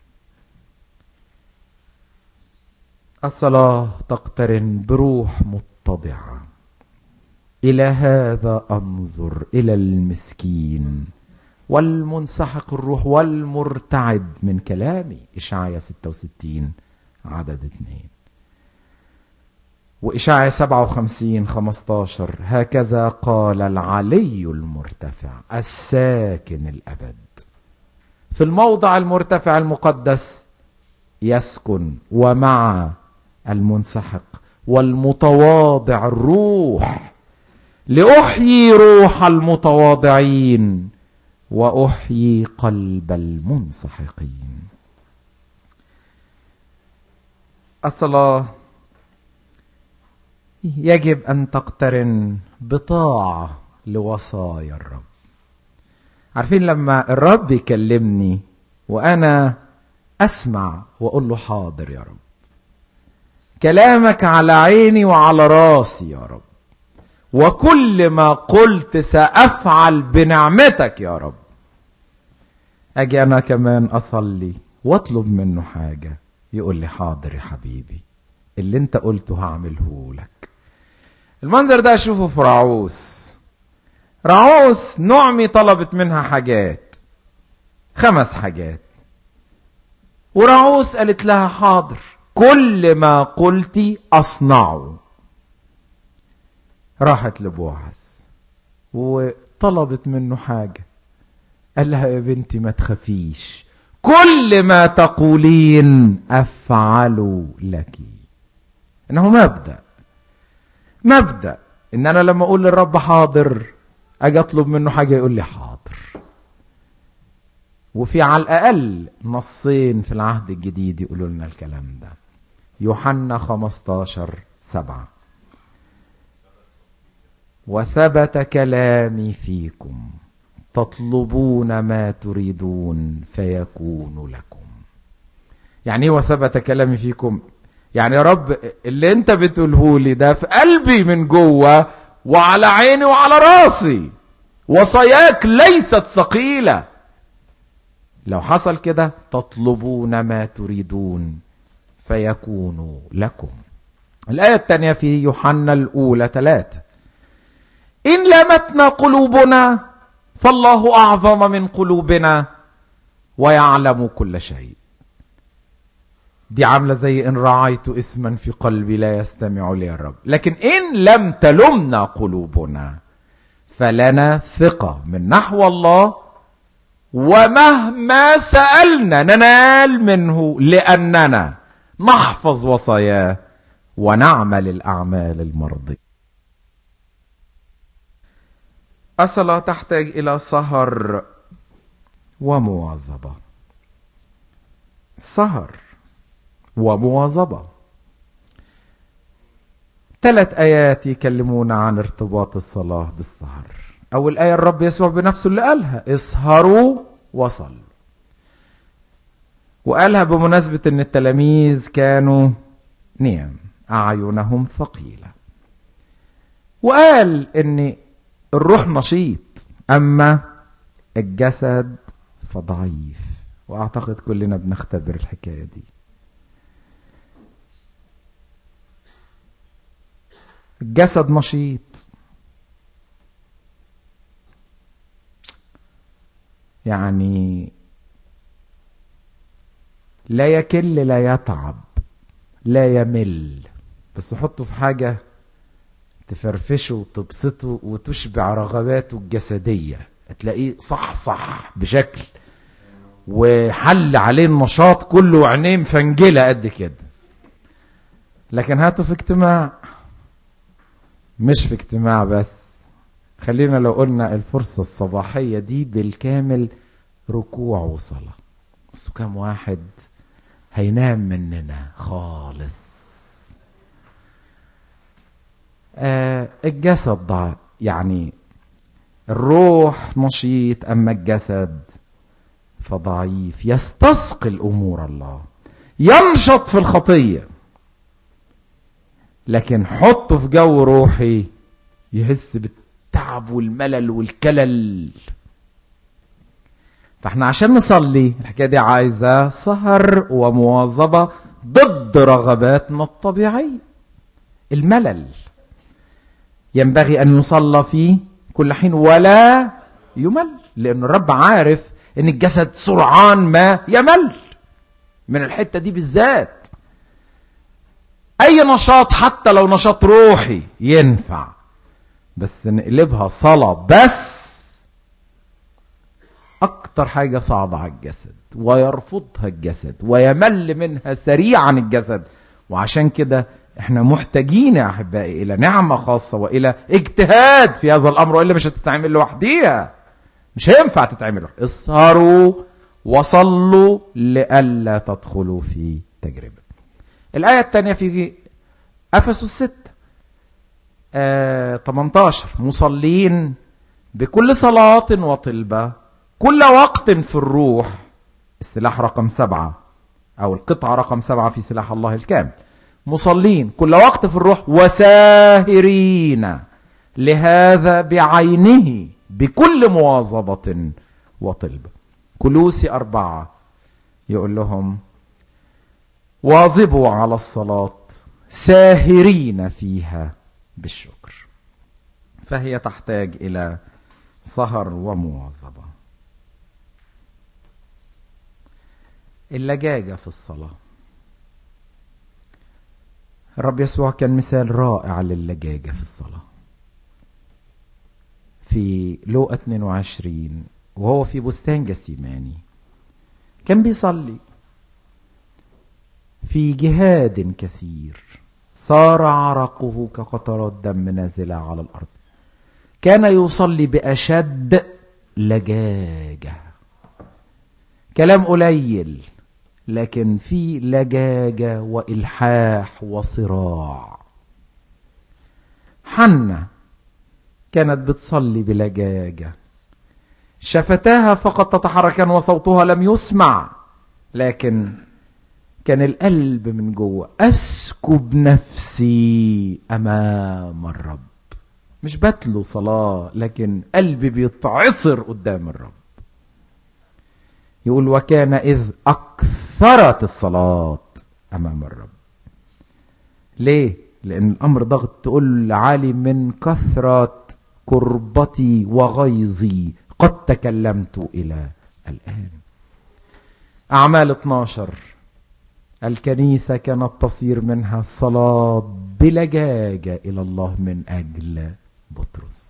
الصلاة تقترن بروح متضعة إلى هذا أنظر إلى المسكين والمنسحق الروح والمرتعد من كلامي إشعيا 66 عدد اثنين وإشاعة 57 15 هكذا قال العلي المرتفع الساكن الأبد في الموضع المرتفع المقدس يسكن ومع المنسحق والمتواضع الروح لأحيي روح المتواضعين وأحيي قلب المنسحقين الصلاة يجب أن تقترن بطاعة لوصايا الرب عارفين لما الرب يكلمني وأنا أسمع وأقول له حاضر يا رب كلامك على عيني وعلى راسي يا رب وكل ما قلت سأفعل بنعمتك يا رب أجي أنا كمان أصلي واطلب منه حاجة يقول لي حاضر يا حبيبي اللي انت قلته هعمله لك المنظر ده اشوفه في رعوس رعوس نعمي طلبت منها حاجات خمس حاجات ورعوس قالت لها حاضر كل ما قلتي اصنعه راحت لبوعز وطلبت منه حاجة قال لها يا بنتي ما تخافيش كل ما تقولين افعل لك انه مبدأ مبدأ ان انا لما اقول للرب حاضر اجي اطلب منه حاجة يقول لي حاضر وفي على الاقل نصين في العهد الجديد يقولوا لنا الكلام ده يوحنا 15 سبعة وثبت كلامي فيكم تطلبون ما تريدون فيكون لكم يعني ايه وثبت كلامي فيكم يعني يا رب اللي انت بتقوله لي ده في قلبي من جوه وعلى عيني وعلى راسي وصاياك ليست ثقيله لو حصل كده تطلبون ما تريدون فيكون لكم الآية الثانية في يوحنا الأولى ثلاثة إن لمتنا قلوبنا فالله أعظم من قلوبنا ويعلم كل شيء دي عاملة زي إن رعيت إثما في قلبي لا يستمع لي الرب لكن إن لم تلمنا قلوبنا فلنا ثقة من نحو الله ومهما سألنا ننال منه لأننا نحفظ وصاياه ونعمل الأعمال المرضية الصلاة تحتاج إلى سهر ومواظبة سهر ومواظبة ثلاث آيات يكلمونا عن ارتباط الصلاة بالسهر أول آية الرب يسوع بنفسه اللي قالها اسهروا وصلوا وقالها بمناسبة ان التلاميذ كانوا نيم أعينهم ثقيلة وقال ان الروح نشيط أما الجسد فضعيف وأعتقد كلنا بنختبر الحكاية دي الجسد نشيط يعني لا يكل لا يتعب لا يمل بس حطه في حاجة تفرفشه وتبسطه وتشبع رغباته الجسدية تلاقيه صح صح بشكل وحل عليه النشاط كله وعينيه مفنجلة قد كده لكن هاته في اجتماع مش في اجتماع بس خلينا لو قلنا الفرصة الصباحية دي بالكامل ركوع وصلاة بصوا كام واحد هينام مننا خالص آه الجسد ضع يعني الروح نشيط أما الجسد فضعيف يستثقل أمور الله ينشط في الخطية لكن حطه في جو روحي يحس بالتعب والملل والكلل فاحنا عشان نصلي الحكايه دي عايزه سهر ومواظبه ضد رغباتنا الطبيعيه الملل ينبغي ان يصلى فيه كل حين ولا يمل لان الرب عارف ان الجسد سرعان ما يمل من الحته دي بالذات اي نشاط حتى لو نشاط روحي ينفع بس نقلبها صلاة بس اكتر حاجة صعبة على الجسد ويرفضها الجسد ويمل منها سريعا الجسد وعشان كده احنا محتاجين يا احبائي الى نعمة خاصة والى اجتهاد في هذا الامر والا مش هتتعمل لوحديها مش هينفع تتعمل اسهروا وصلوا لئلا تدخلوا في تجربة الآية الثانية في أفسس 6 آه 18 مصلين بكل صلاة وطلبة كل وقت في الروح السلاح رقم سبعة أو القطعة رقم سبعة في سلاح الله الكامل مصلين كل وقت في الروح وساهرين لهذا بعينه بكل مواظبة وطلبة كلوسي أربعة يقول لهم واظبوا على الصلاة ساهرين فيها بالشكر فهي تحتاج إلى سهر ومواظبة اللجاجة في الصلاة الرب يسوع كان مثال رائع للجاجة في الصلاة في لوقا 22 وهو في بستان جسيماني كان بيصلي في جهاد كثير صار عرقه كقطرات دم نازلة على الأرض كان يصلي بأشد لجاجة كلام قليل لكن في لجاجة وإلحاح وصراع حنة كانت بتصلي بلجاجة شفتاها فقط تتحركان وصوتها لم يسمع لكن كان القلب من جوه اسكب نفسي امام الرب مش بتلو صلاة لكن قلبي بيتعصر قدام الرب يقول وكان إذ أكثرت الصلاة أمام الرب ليه؟ لأن الأمر ضغط تقول عالي من كثرة كربتي وغيظي قد تكلمت إلى الآن أعمال 12 الكنيسة كانت تصير منها الصلاة بلجاجة إلى الله من أجل بطرس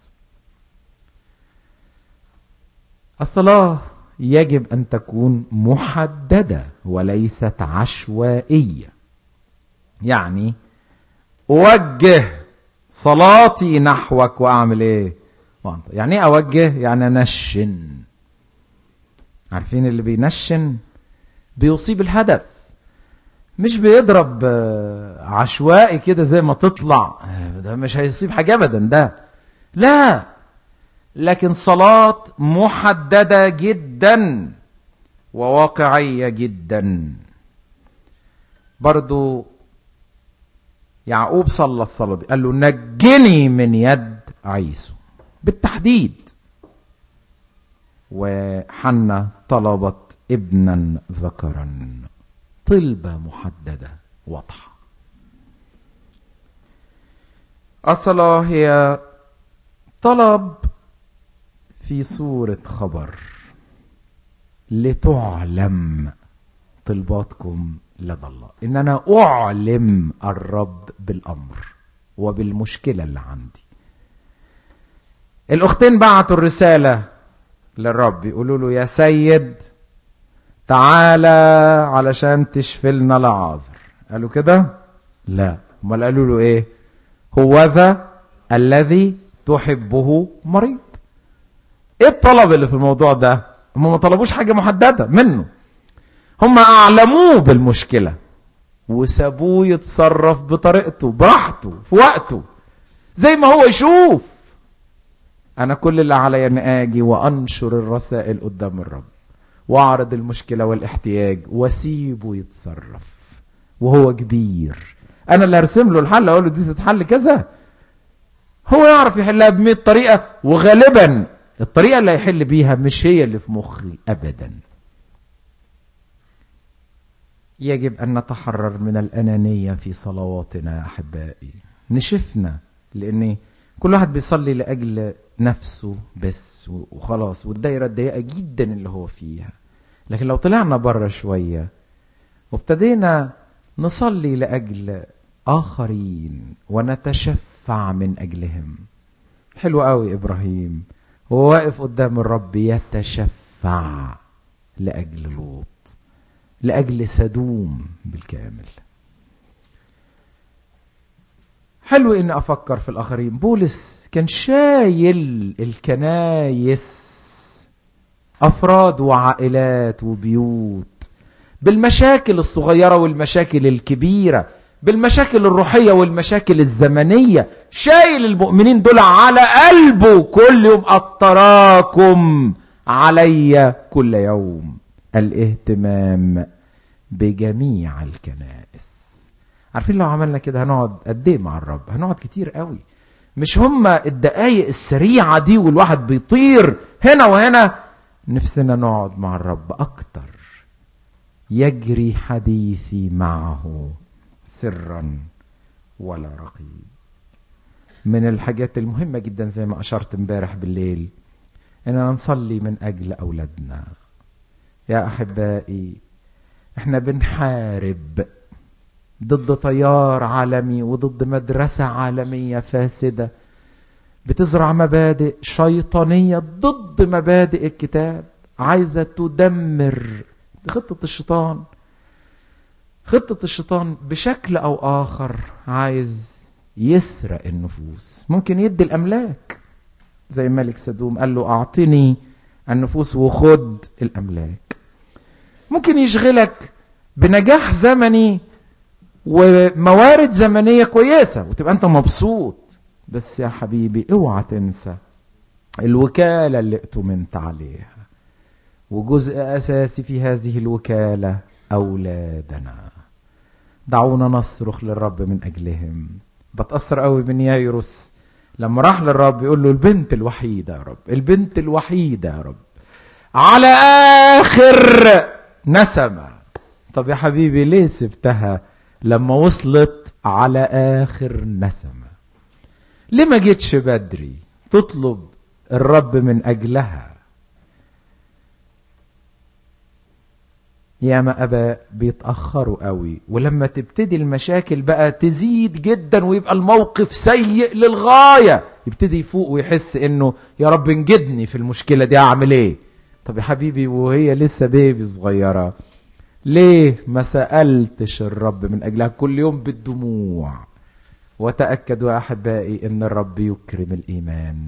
الصلاة يجب أن تكون محددة وليست عشوائية يعني أوجه صلاتي نحوك وأعمل إيه يعني ايه أوجه يعني نشن عارفين اللي بينشن بيصيب الهدف مش بيضرب عشوائي كده زي ما تطلع ده مش هيصيب حاجة أبدا ده لا لكن صلاة محددة جدا وواقعية جدا برضو يعقوب صلى الصلاة دي قال له نجني من يد عيسو بالتحديد وحنة طلبت ابنا ذكرا طلبة محددة واضحة الصلاة هي طلب في صورة خبر لتعلم طلباتكم لدى الله ان انا اعلم الرب بالامر وبالمشكلة اللي عندي الاختين بعتوا الرسالة للرب يقولوا له يا سيد تعالى علشان تشفي لنا لعازر قالوا كده لا امال قالوا له ايه هو ذا الذي تحبه مريض ايه الطلب اللي في الموضوع ده هم ما طلبوش حاجة محددة منه هم اعلموه بالمشكلة وسابوه يتصرف بطريقته براحته في وقته زي ما هو يشوف انا كل اللي عليا ان اجي وانشر الرسائل قدام الرب واعرض المشكلة والاحتياج واسيبه يتصرف وهو كبير انا اللي هرسم له الحل اقول له دي تتحل كذا هو يعرف يحلها بمئة طريقة وغالبا الطريقة اللي هيحل بيها مش هي اللي في مخي ابدا يجب ان نتحرر من الانانية في صلواتنا يا احبائي نشفنا لان كل واحد بيصلي لاجل نفسه بس وخلاص والدايرة الضيقة جدا اللي هو فيها لكن لو طلعنا بره شوية وابتدينا نصلي لأجل آخرين ونتشفع من أجلهم حلو قوي إبراهيم هو واقف قدام الرب يتشفع لأجل لوط لأجل سدوم بالكامل حلو إني أفكر في الآخرين بولس كان شايل الكنايس أفراد وعائلات وبيوت بالمشاكل الصغيرة والمشاكل الكبيرة بالمشاكل الروحية والمشاكل الزمنية شايل المؤمنين دول على قلبه كل يوم التراكم علي كل يوم الاهتمام بجميع الكنائس عارفين لو عملنا كده هنقعد قد ايه مع الرب هنقعد كتير قوي مش هما الدقايق السريعة دي والواحد بيطير هنا وهنا نفسنا نقعد مع الرب اكتر يجري حديثي معه سرا ولا رقيب من الحاجات المهمة جدا زي ما أشرت امبارح بالليل إننا نصلي من أجل أولادنا يا أحبائي احنا بنحارب ضد تيار عالمي وضد مدرسة عالمية فاسدة بتزرع مبادئ شيطانية ضد مبادئ الكتاب عايزة تدمر خطة الشيطان خطة الشيطان بشكل أو آخر عايز يسرق النفوس ممكن يدي الأملاك زي ملك سدوم قال له أعطني النفوس وخد الأملاك ممكن يشغلك بنجاح زمني وموارد زمنية كويسة وتبقى أنت مبسوط بس يا حبيبي اوعى تنسى الوكالة اللي ائتمنت عليها وجزء أساسي في هذه الوكالة أولادنا دعونا نصرخ للرب من أجلهم بتأثر قوي من يايروس لما راح للرب يقول له البنت الوحيدة يا رب البنت الوحيدة يا رب على آخر نسمة طب يا حبيبي ليه سبتها لما وصلت على آخر نسمة ليه ما جيتش بدري تطلب الرب من أجلها ياما اباء بيتاخروا قوي ولما تبتدي المشاكل بقى تزيد جدا ويبقى الموقف سيء للغايه يبتدي يفوق ويحس انه يا رب انجدني في المشكله دي اعمل ايه طب يا حبيبي وهي لسه بيبي صغيره ليه ما سالتش الرب من اجلها كل يوم بالدموع وتاكدوا يا احبائي ان الرب يكرم الايمان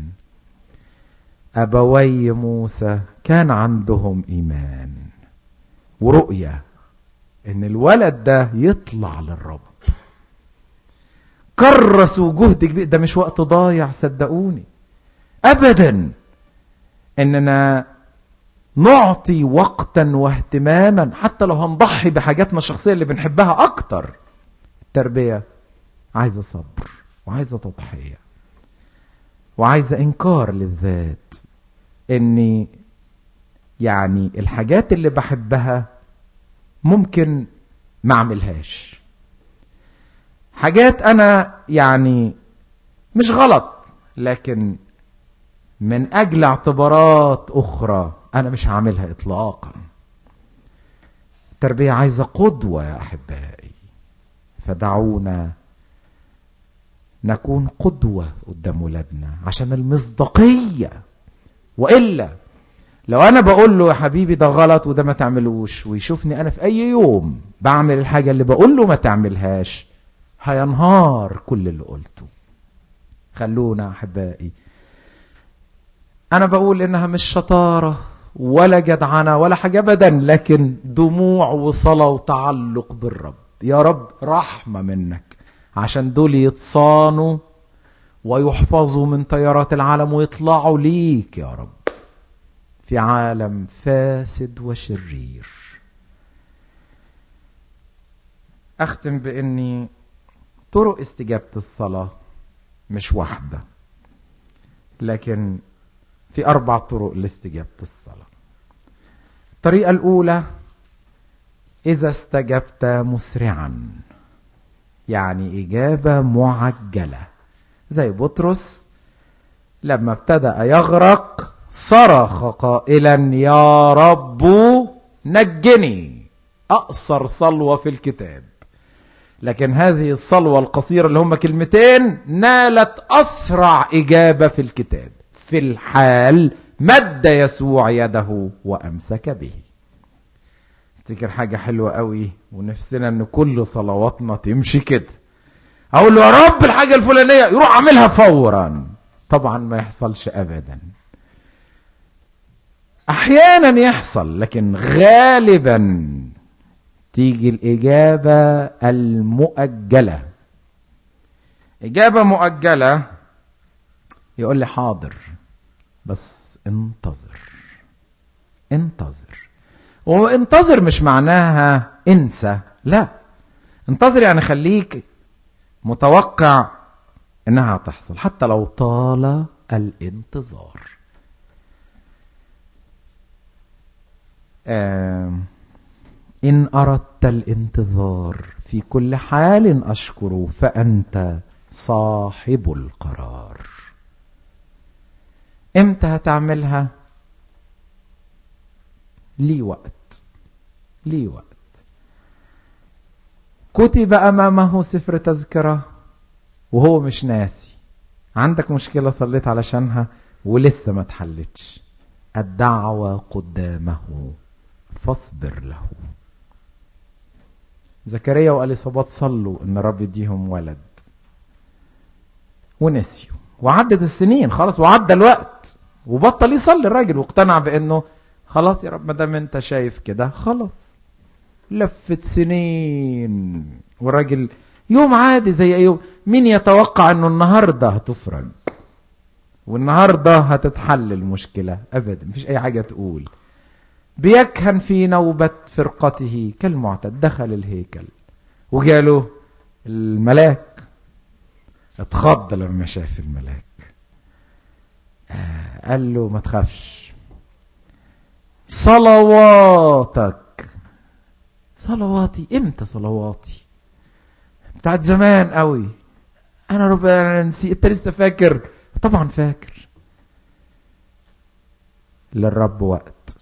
ابوي موسى كان عندهم ايمان ورؤية ان الولد ده يطلع للرب كرسوا جهد كبير ده مش وقت ضايع صدقوني ابدا اننا نعطي وقتا واهتماما حتى لو هنضحي بحاجاتنا الشخصية اللي بنحبها اكتر التربية عايزة صبر وعايزة تضحية وعايزة انكار للذات اني يعني الحاجات اللي بحبها ممكن ما اعملهاش حاجات انا يعني مش غلط لكن من اجل اعتبارات اخرى انا مش هعملها اطلاقا التربية عايزة قدوة يا احبائي فدعونا نكون قدوة قدام ولادنا عشان المصداقية وإلا لو انا بقول له يا حبيبي ده غلط وده ما تعملوش ويشوفني انا في اي يوم بعمل الحاجة اللي بقول له ما تعملهاش هينهار كل اللي قلته خلونا احبائي انا بقول انها مش شطارة ولا جدعنة ولا حاجة ابدا لكن دموع وصلاة وتعلق بالرب يا رب رحمة منك عشان دول يتصانوا ويحفظوا من تيارات العالم ويطلعوا ليك يا رب في عالم فاسد وشرير اختم باني طرق استجابة الصلاة مش واحدة لكن في اربع طرق لاستجابة الصلاة الطريقة الاولى اذا استجبت مسرعا يعني اجابة معجلة زي بطرس لما ابتدأ يغرق صرخ قائلا يا رب نجني اقصر صلوة في الكتاب لكن هذه الصلوة القصيرة اللي هم كلمتين نالت أسرع إجابة في الكتاب في الحال مد يسوع يده وأمسك به افتكر حاجة حلوة قوي ونفسنا ان كل صلواتنا تمشي كده اقول له يا رب الحاجة الفلانية يروح اعملها فورا طبعا ما يحصلش ابدا احيانا يحصل لكن غالبا تيجي الاجابة المؤجلة اجابة مؤجلة يقول لي حاضر بس انتظر انتظر وانتظر مش معناها انسى لا انتظر يعني خليك متوقع انها هتحصل حتى لو طال الانتظار ان اردت الانتظار في كل حال اشكر فانت صاحب القرار امتى هتعملها لي وقت لي وقت كتب امامه سفر تذكرة وهو مش ناسي عندك مشكلة صليت علشانها ولسه ما اتحلتش الدعوة قدامه فاصبر له زكريا واليصابات صلوا ان رب يديهم ولد ونسيوا وعدت السنين خلاص وعدى الوقت وبطل يصلي الراجل واقتنع بانه خلاص يا رب ما دام انت شايف كده خلاص لفت سنين والراجل يوم عادي زي اي يوم مين يتوقع انه النهارده هتفرج والنهارده هتتحل المشكله ابدا مفيش اي حاجه تقول بيكهن في نوبة فرقته كالمعتاد دخل الهيكل وجاله الملاك اتخض لما شاف الملاك آه قال له ما تخافش صلواتك صلواتي امتى صلواتي بتاعت زمان قوي انا ربنا نسيت انت لسه فاكر طبعا فاكر للرب وقت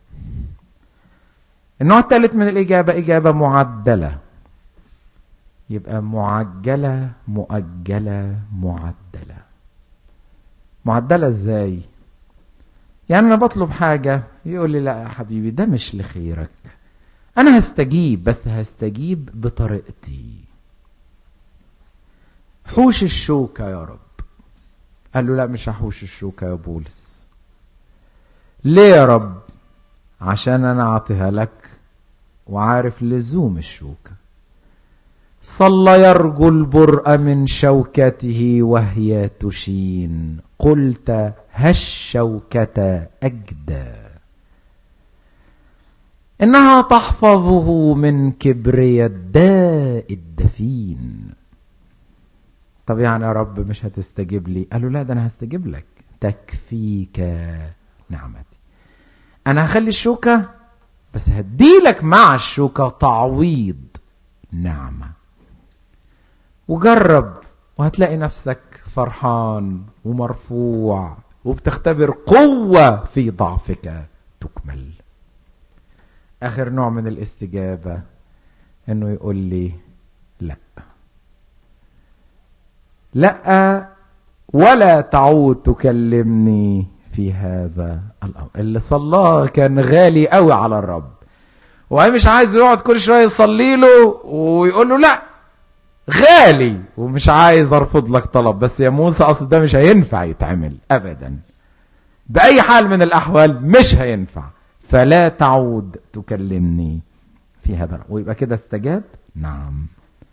النوع الثالث من الإجابة إجابة معدلة يبقى معجلة مؤجلة معدلة معدلة ازاي يعني انا بطلب حاجة يقول لي لا يا حبيبي ده مش لخيرك انا هستجيب بس هستجيب بطريقتي حوش الشوكة يا رب قال له لا مش هحوش الشوكة يا بولس ليه يا رب عشان انا اعطيها لك وعارف لزوم الشوكة صلى يرجو البرء من شوكته وهي تشين قلت هالشوكة أجدى إنها تحفظه من كبرياء الداء الدفين طب يعني يا رب مش هتستجيب لي قالوا لا ده أنا هستجيب لك تكفيك نعمتي أنا هخلي الشوكة بس هديلك مع الشوكة تعويض نعمة وجرب وهتلاقي نفسك فرحان ومرفوع وبتختبر قوة في ضعفك تكمل آخر نوع من الاستجابة انه يقول لي لا لا ولا تعود تكلمني في هذا الامر اللي صلاه كان غالي قوي على الرب وهي مش عايز يقعد كل شويه يصلي له ويقول له لا غالي ومش عايز ارفض لك طلب بس يا موسى اصل ده مش هينفع يتعمل ابدا باي حال من الاحوال مش هينفع فلا تعود تكلمني في هذا ويبقى كده استجاب نعم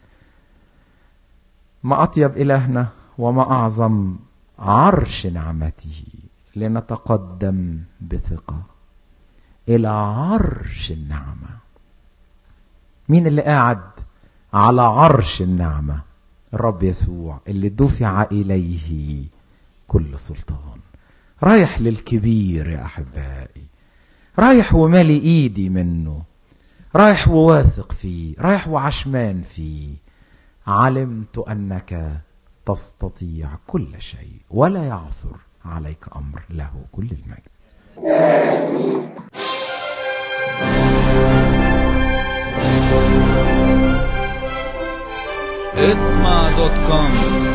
ما اطيب الهنا وما اعظم عرش نعمته لنتقدم بثقة إلى عرش النعمة مين اللي قاعد على عرش النعمة الرب يسوع اللي دفع إليه كل سلطان رايح للكبير يا أحبائي رايح ومالي إيدي منه رايح وواثق فيه رايح وعشمان فيه علمت أنك تستطيع كل شيء ولا يعثر عليك أمر له كل المجد اسمع دوت كوم